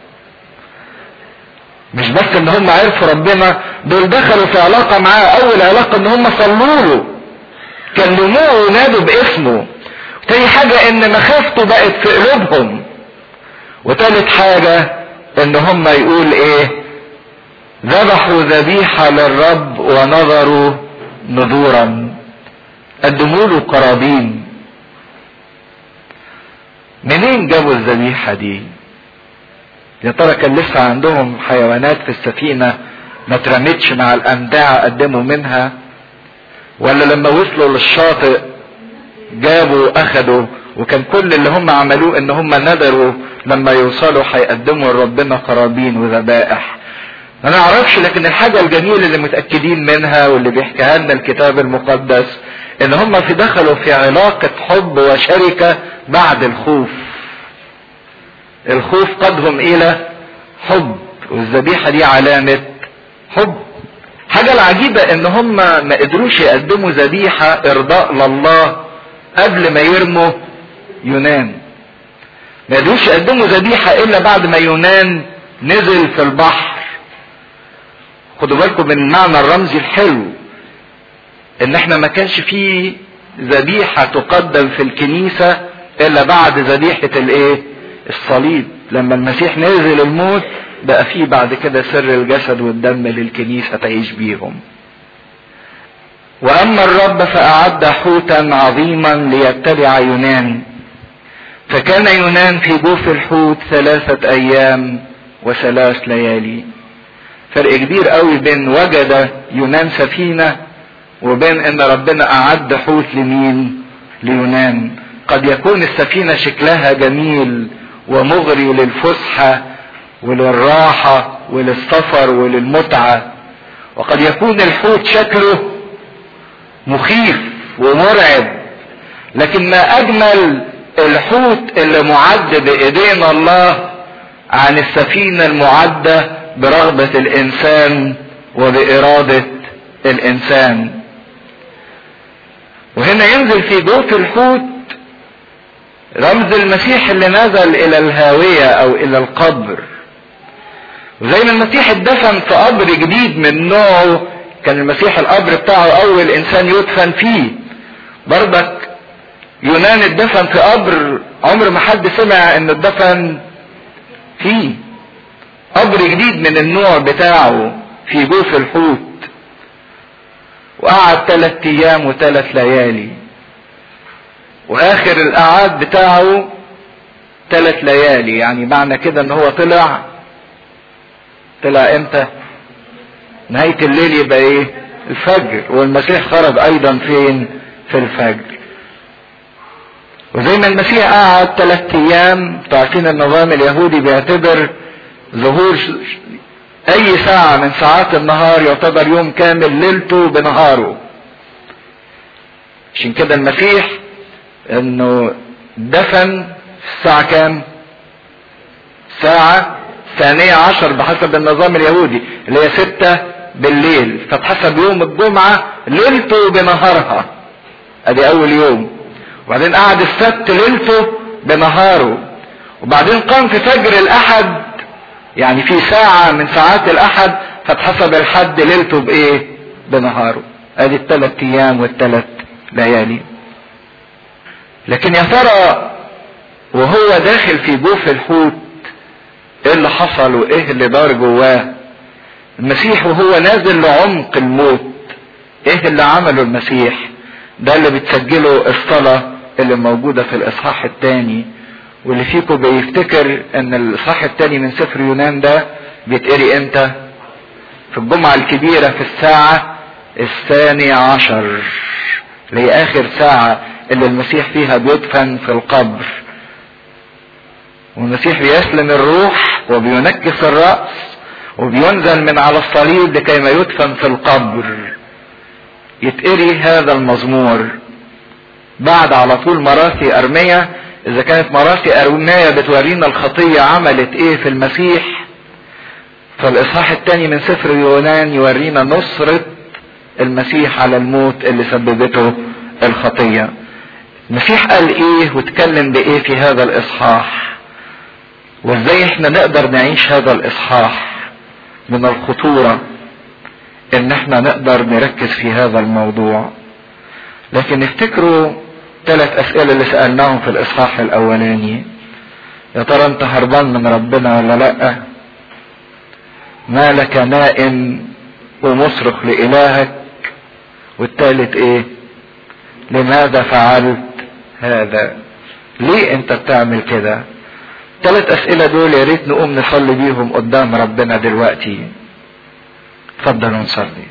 مش بس ان هم عرفوا ربنا دول دخلوا في علاقة معاه اول علاقة ان هم صلوا له كلموه ونادوا باسمه تاني حاجة ان مخافته بقت في قلوبهم وتالت حاجة ان هم يقول ايه ذبحوا ذبيحة للرب ونظروا نذورا قدموا له قرابين منين جابوا الذبيحة دي يا ترى كان لسه عندهم حيوانات في السفينة ما اترمتش مع الأمداع قدموا منها ولا لما وصلوا للشاطئ جابوا أخدوا وكان كل اللي هم عملوه ان هم ندروا لما يوصلوا هيقدموا لربنا قرابين وذبائح ما نعرفش لكن الحاجة الجميلة اللي متأكدين منها واللي بيحكيها لنا الكتاب المقدس ان هم في دخلوا في علاقة حب وشركة بعد الخوف الخوف قادهم الى حب والذبيحة دي علامة حب حاجة العجيبة ان هم ما قدروش يقدموا ذبيحة ارضاء لله قبل ما يرموا يونان ما قدروش يقدموا ذبيحة الا بعد ما يونان نزل في البحر خدوا بالكم من المعنى الرمزي الحلو ان احنا ما كانش فيه ذبيحة تقدم في الكنيسة الا بعد ذبيحة الايه الصليب لما المسيح نزل الموت بقى فيه بعد كده سر الجسد والدم للكنيسة تعيش بيهم واما الرب فاعد حوتا عظيما ليبتلع يونان فكان يونان في جوف الحوت ثلاثة ايام وثلاث ليالي فرق كبير قوي بين وجد يونان سفينة وبين ان ربنا اعد حوت لمين ليونان قد يكون السفينة شكلها جميل ومغري للفسحة وللراحة وللسفر وللمتعة وقد يكون الحوت شكله مخيف ومرعب لكن ما اجمل الحوت اللي معد بايدين الله عن السفينة المعدة برغبة الانسان وبارادة الانسان وهنا ينزل في جوف الحوت رمز المسيح اللي نزل الى الهاوية او الى القبر زي ما المسيح اتدفن في قبر جديد من نوعه كان المسيح القبر بتاعه اول انسان يدفن فيه برضك يونان اتدفن في قبر عمر ما حد سمع ان اتدفن فيه قبر جديد من النوع بتاعه في جوف الحوت وقعد ثلاث ايام وثلاث ليالي واخر القعاد بتاعه ثلاث ليالي يعني معنى كده ان هو طلع طلع امتى نهاية الليل يبقى ايه الفجر والمسيح خرج ايضا فين في الفجر وزي ما المسيح قعد ثلاث ايام تعرفين النظام اليهودي بيعتبر ظهور اي ساعة من ساعات النهار يعتبر يوم كامل ليلته بنهاره عشان كده المسيح انه دفن الساعة كام ساعة ثانية عشر بحسب النظام اليهودي اللي هي ستة بالليل فبحسب يوم الجمعة ليلته بنهارها ادي اول يوم وبعدين قعد السبت ليلته بنهاره وبعدين قام في فجر الاحد يعني في ساعة من ساعات الاحد فاتحسب الحد ليلته بايه بنهاره ادي الثلاث ايام والثلاث ليالي لكن يا ترى وهو داخل في جوف الحوت ايه اللي حصل وايه اللي دار جواه المسيح وهو نازل لعمق الموت ايه اللي عمله المسيح ده اللي بتسجله الصلاة اللي موجودة في الاصحاح الثاني واللي فيكم بيفتكر ان الاصحاح الثاني من سفر يونان ده بيتقري امتى في الجمعة الكبيرة في الساعة الثانية عشر اللي هي اخر ساعة اللي المسيح فيها بيدفن في القبر والمسيح بيسلم الروح وبينكس الرأس وبينزل من على الصليب لكي ما يدفن في القبر يتقري هذا المزمور بعد على طول مراسي أرمية إذا كانت مراسي أرمية بتورينا الخطية عملت إيه في المسيح فالإصحاح الثاني من سفر يونان يورينا نصرة المسيح على الموت اللي سببته الخطية المسيح قال إيه واتكلم بإيه في هذا الإصحاح وإزاي إحنا نقدر نعيش هذا الإصحاح من الخطورة ان احنا نقدر نركز في هذا الموضوع لكن افتكروا ثلاث اسئلة اللي سألناهم في الاصحاح الاولاني يا ترى انت هربان من ربنا ولا لا ما لك نائم ومصرخ لالهك والثالث ايه لماذا فعلت هذا ليه انت بتعمل كده ثلاث اسئله دول يا ريت نقوم نصلي بيهم قدام ربنا دلوقتي اتفضلوا نصلي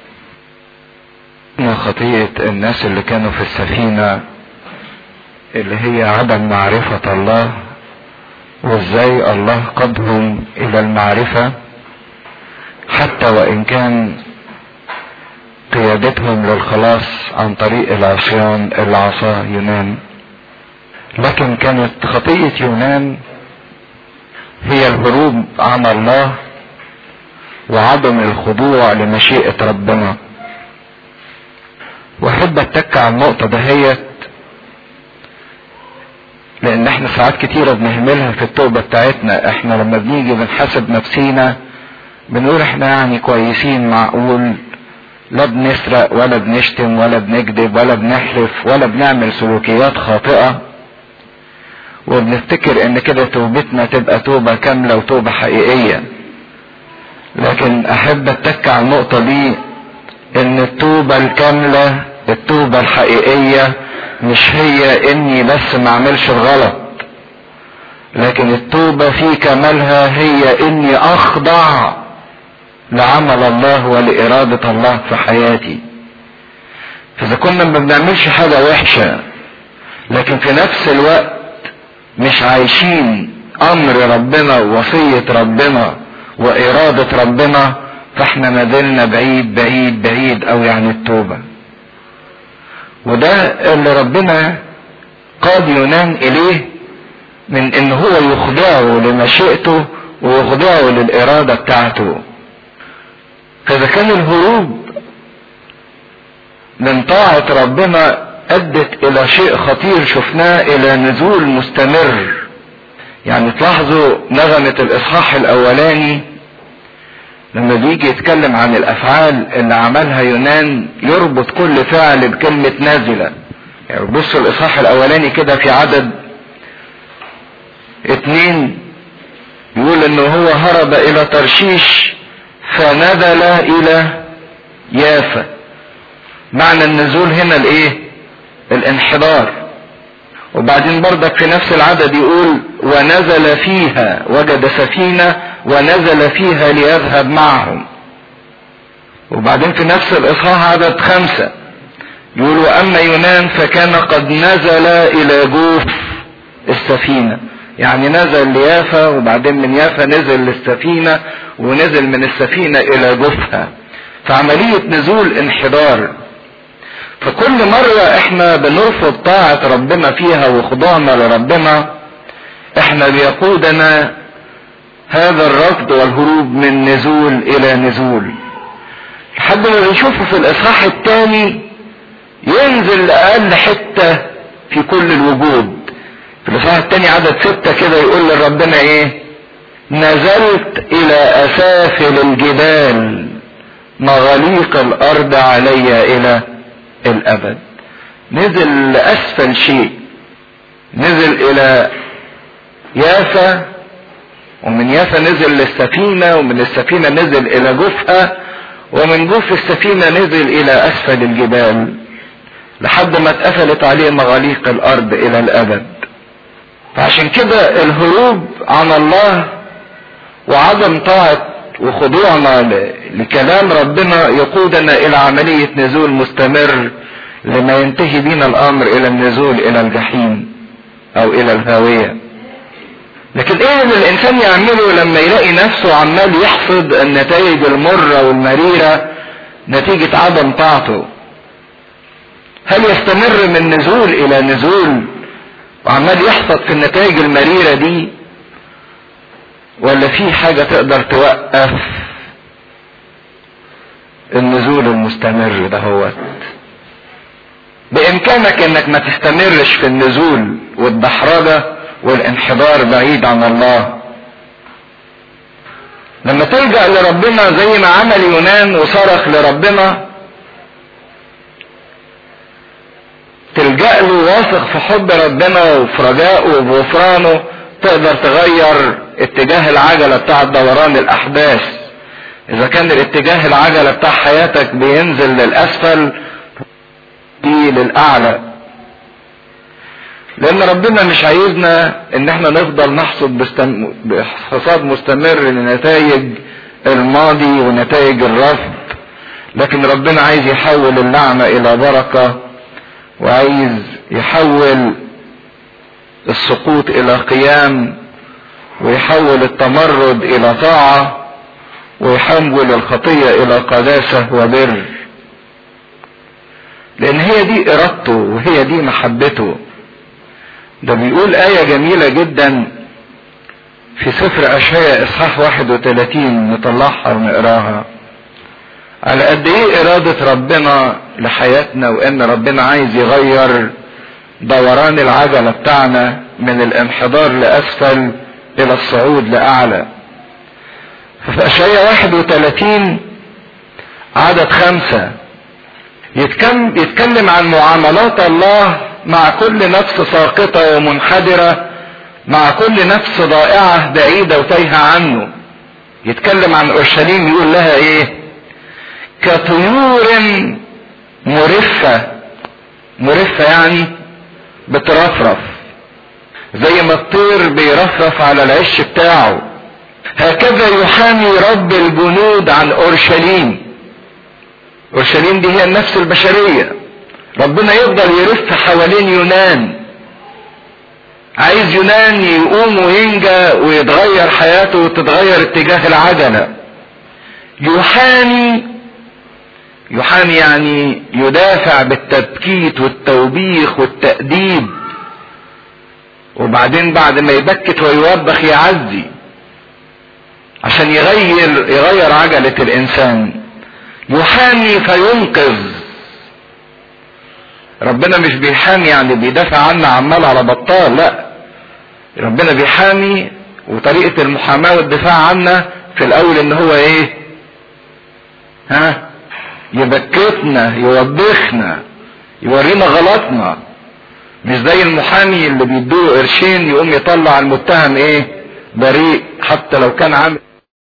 خطية الناس اللي كانوا في السفينة اللي هي عدم معرفة الله وازاي الله قادهم الى المعرفة حتى وان كان قيادتهم للخلاص عن طريق العصيان اللي عصاه يونان لكن كانت خطية يونان هي الهروب عن الله وعدم الخضوع لمشيئة ربنا واحب اتك على النقطة دهيت لان احنا ساعات كتيرة بنهملها في التوبة بتاعتنا احنا لما بنيجي بنحاسب نفسينا بنقول احنا يعني كويسين معقول لا بنسرق ولا بنشتم ولا بنكذب ولا بنحلف ولا بنعمل سلوكيات خاطئة وبنفتكر ان كده توبتنا تبقى توبة كاملة وتوبة حقيقية لكن احب اتك على النقطة دي ان التوبة الكاملة التوبة الحقيقية مش هي اني بس ما اعملش الغلط لكن التوبة في كمالها هي اني اخضع لعمل الله ولإرادة الله في حياتي فإذا كنا ما بنعملش حاجة وحشة لكن في نفس الوقت مش عايشين أمر ربنا ووصية ربنا وإرادة ربنا فاحنا ما زلنا بعيد بعيد بعيد أوي عن التوبة وده اللي ربنا قاد ينام إليه من إن هو يخضعه لمشيئته ويخضعه للإرادة بتاعته فإذا كان الهروب من طاعة ربنا أدت إلى شيء خطير شفناه إلى نزول مستمر يعني تلاحظوا نغمة الإصحاح الأولاني لما بيجي يتكلم عن الأفعال اللي عملها يونان يربط كل فعل بكلمة نازلة يعني بصوا الإصحاح الأولاني كده في عدد اتنين يقول إنه هو هرب إلى ترشيش فنزل الى يافا معنى النزول هنا الايه الانحدار وبعدين برضك في نفس العدد يقول ونزل فيها وجد سفينة ونزل فيها ليذهب معهم وبعدين في نفس الاصحاح عدد خمسة يقول واما يونان فكان قد نزل الى جوف السفينه يعني نزل ليافا وبعدين من يافا نزل للسفينة ونزل من السفينة إلى جوفها فعملية نزول انحدار فكل مرة احنا بنرفض طاعة ربنا فيها وخضوعنا لربنا احنا بيقودنا هذا الرفض والهروب من نزول الى نزول لحد ما بنشوفه في الاصحاح الثاني ينزل لاقل حتة في كل الوجود في الاصحاح الثاني عدد ستة كده يقول لربنا ايه نزلت الى اسافل الجبال مغاليق الارض علي الى الابد نزل لاسفل شيء نزل الى يافا ومن يافا نزل للسفينة ومن السفينة نزل الى جوفها ومن جوف السفينة نزل الى اسفل الجبال لحد ما اتقفلت عليه مغاليق الارض الى الابد فعشان كده الهروب عن الله وعدم طاعة وخضوعنا لكلام ربنا يقودنا الى عملية نزول مستمر لما ينتهي بنا الامر الى النزول الى الجحيم او الى الهاوية لكن ايه اللي الانسان يعمله لما يلاقي نفسه عمال يحصد النتائج المرة والمريرة نتيجة عدم طاعته هل يستمر من نزول الى نزول وعمال يحصد في النتائج المريرة دي ولا في حاجة تقدر توقف النزول المستمر ده هو بامكانك انك ما تستمرش في النزول والدحرجة والانحدار بعيد عن الله لما تلجأ لربنا زي ما عمل يونان وصرخ لربنا تلجأ له واثق في حب ربنا وفي رجائه وبغفرانه تقدر تغير اتجاه العجلة بتاع دوران الأحداث إذا كان الاتجاه العجلة بتاع حياتك بينزل للأسفل دي للأعلى لأن ربنا مش عايزنا إن احنا نفضل نحصد بستم... بحصاد مستمر لنتائج الماضي ونتائج الرفض لكن ربنا عايز يحول اللعنة إلى بركة وعايز يحول السقوط الى قيام ويحول التمرد الى طاعة ويحول الخطية الى قداسة وبر لان هي دي ارادته وهي دي محبته ده بيقول آية جميلة جدا في سفر أشعياء إصحاح 31 نطلعها ونقراها على قد ايه ارادة ربنا لحياتنا وان ربنا عايز يغير دوران العجلة بتاعنا من الانحدار لاسفل الى الصعود لاعلى ففي اشعياء 31 عدد خمسة يتكلم, يتكلم عن معاملات الله مع كل نفس ساقطة ومنحدرة مع كل نفس ضائعة بعيدة وتايهة عنه يتكلم عن اورشليم يقول لها ايه كطيور مرفة مرفة يعني بترفرف زي ما الطير بيرفرف على العش بتاعه هكذا يحامي رب الجنود عن اورشليم اورشليم دي هي النفس البشريه ربنا يفضل يلف حوالين يونان عايز يونان يقوم وينجى ويتغير حياته وتتغير اتجاه العجله يحامي يحامي يعني يدافع بالتبكيت والتوبيخ والتأديب وبعدين بعد ما يبكت ويوبخ يعزي عشان يغير يغير عجلة الإنسان يحامي فينقذ ربنا مش بيحامي يعني بيدافع عنا عمال على بطال لا ربنا بيحامي وطريقة المحاماة والدفاع عنا في الأول إن هو إيه؟ ها؟ يبكتنا يوبخنا يورينا غلطنا مش زي المحامي اللي بيدوله قرشين يقوم يطلع المتهم ايه بريء حتى لو كان عامل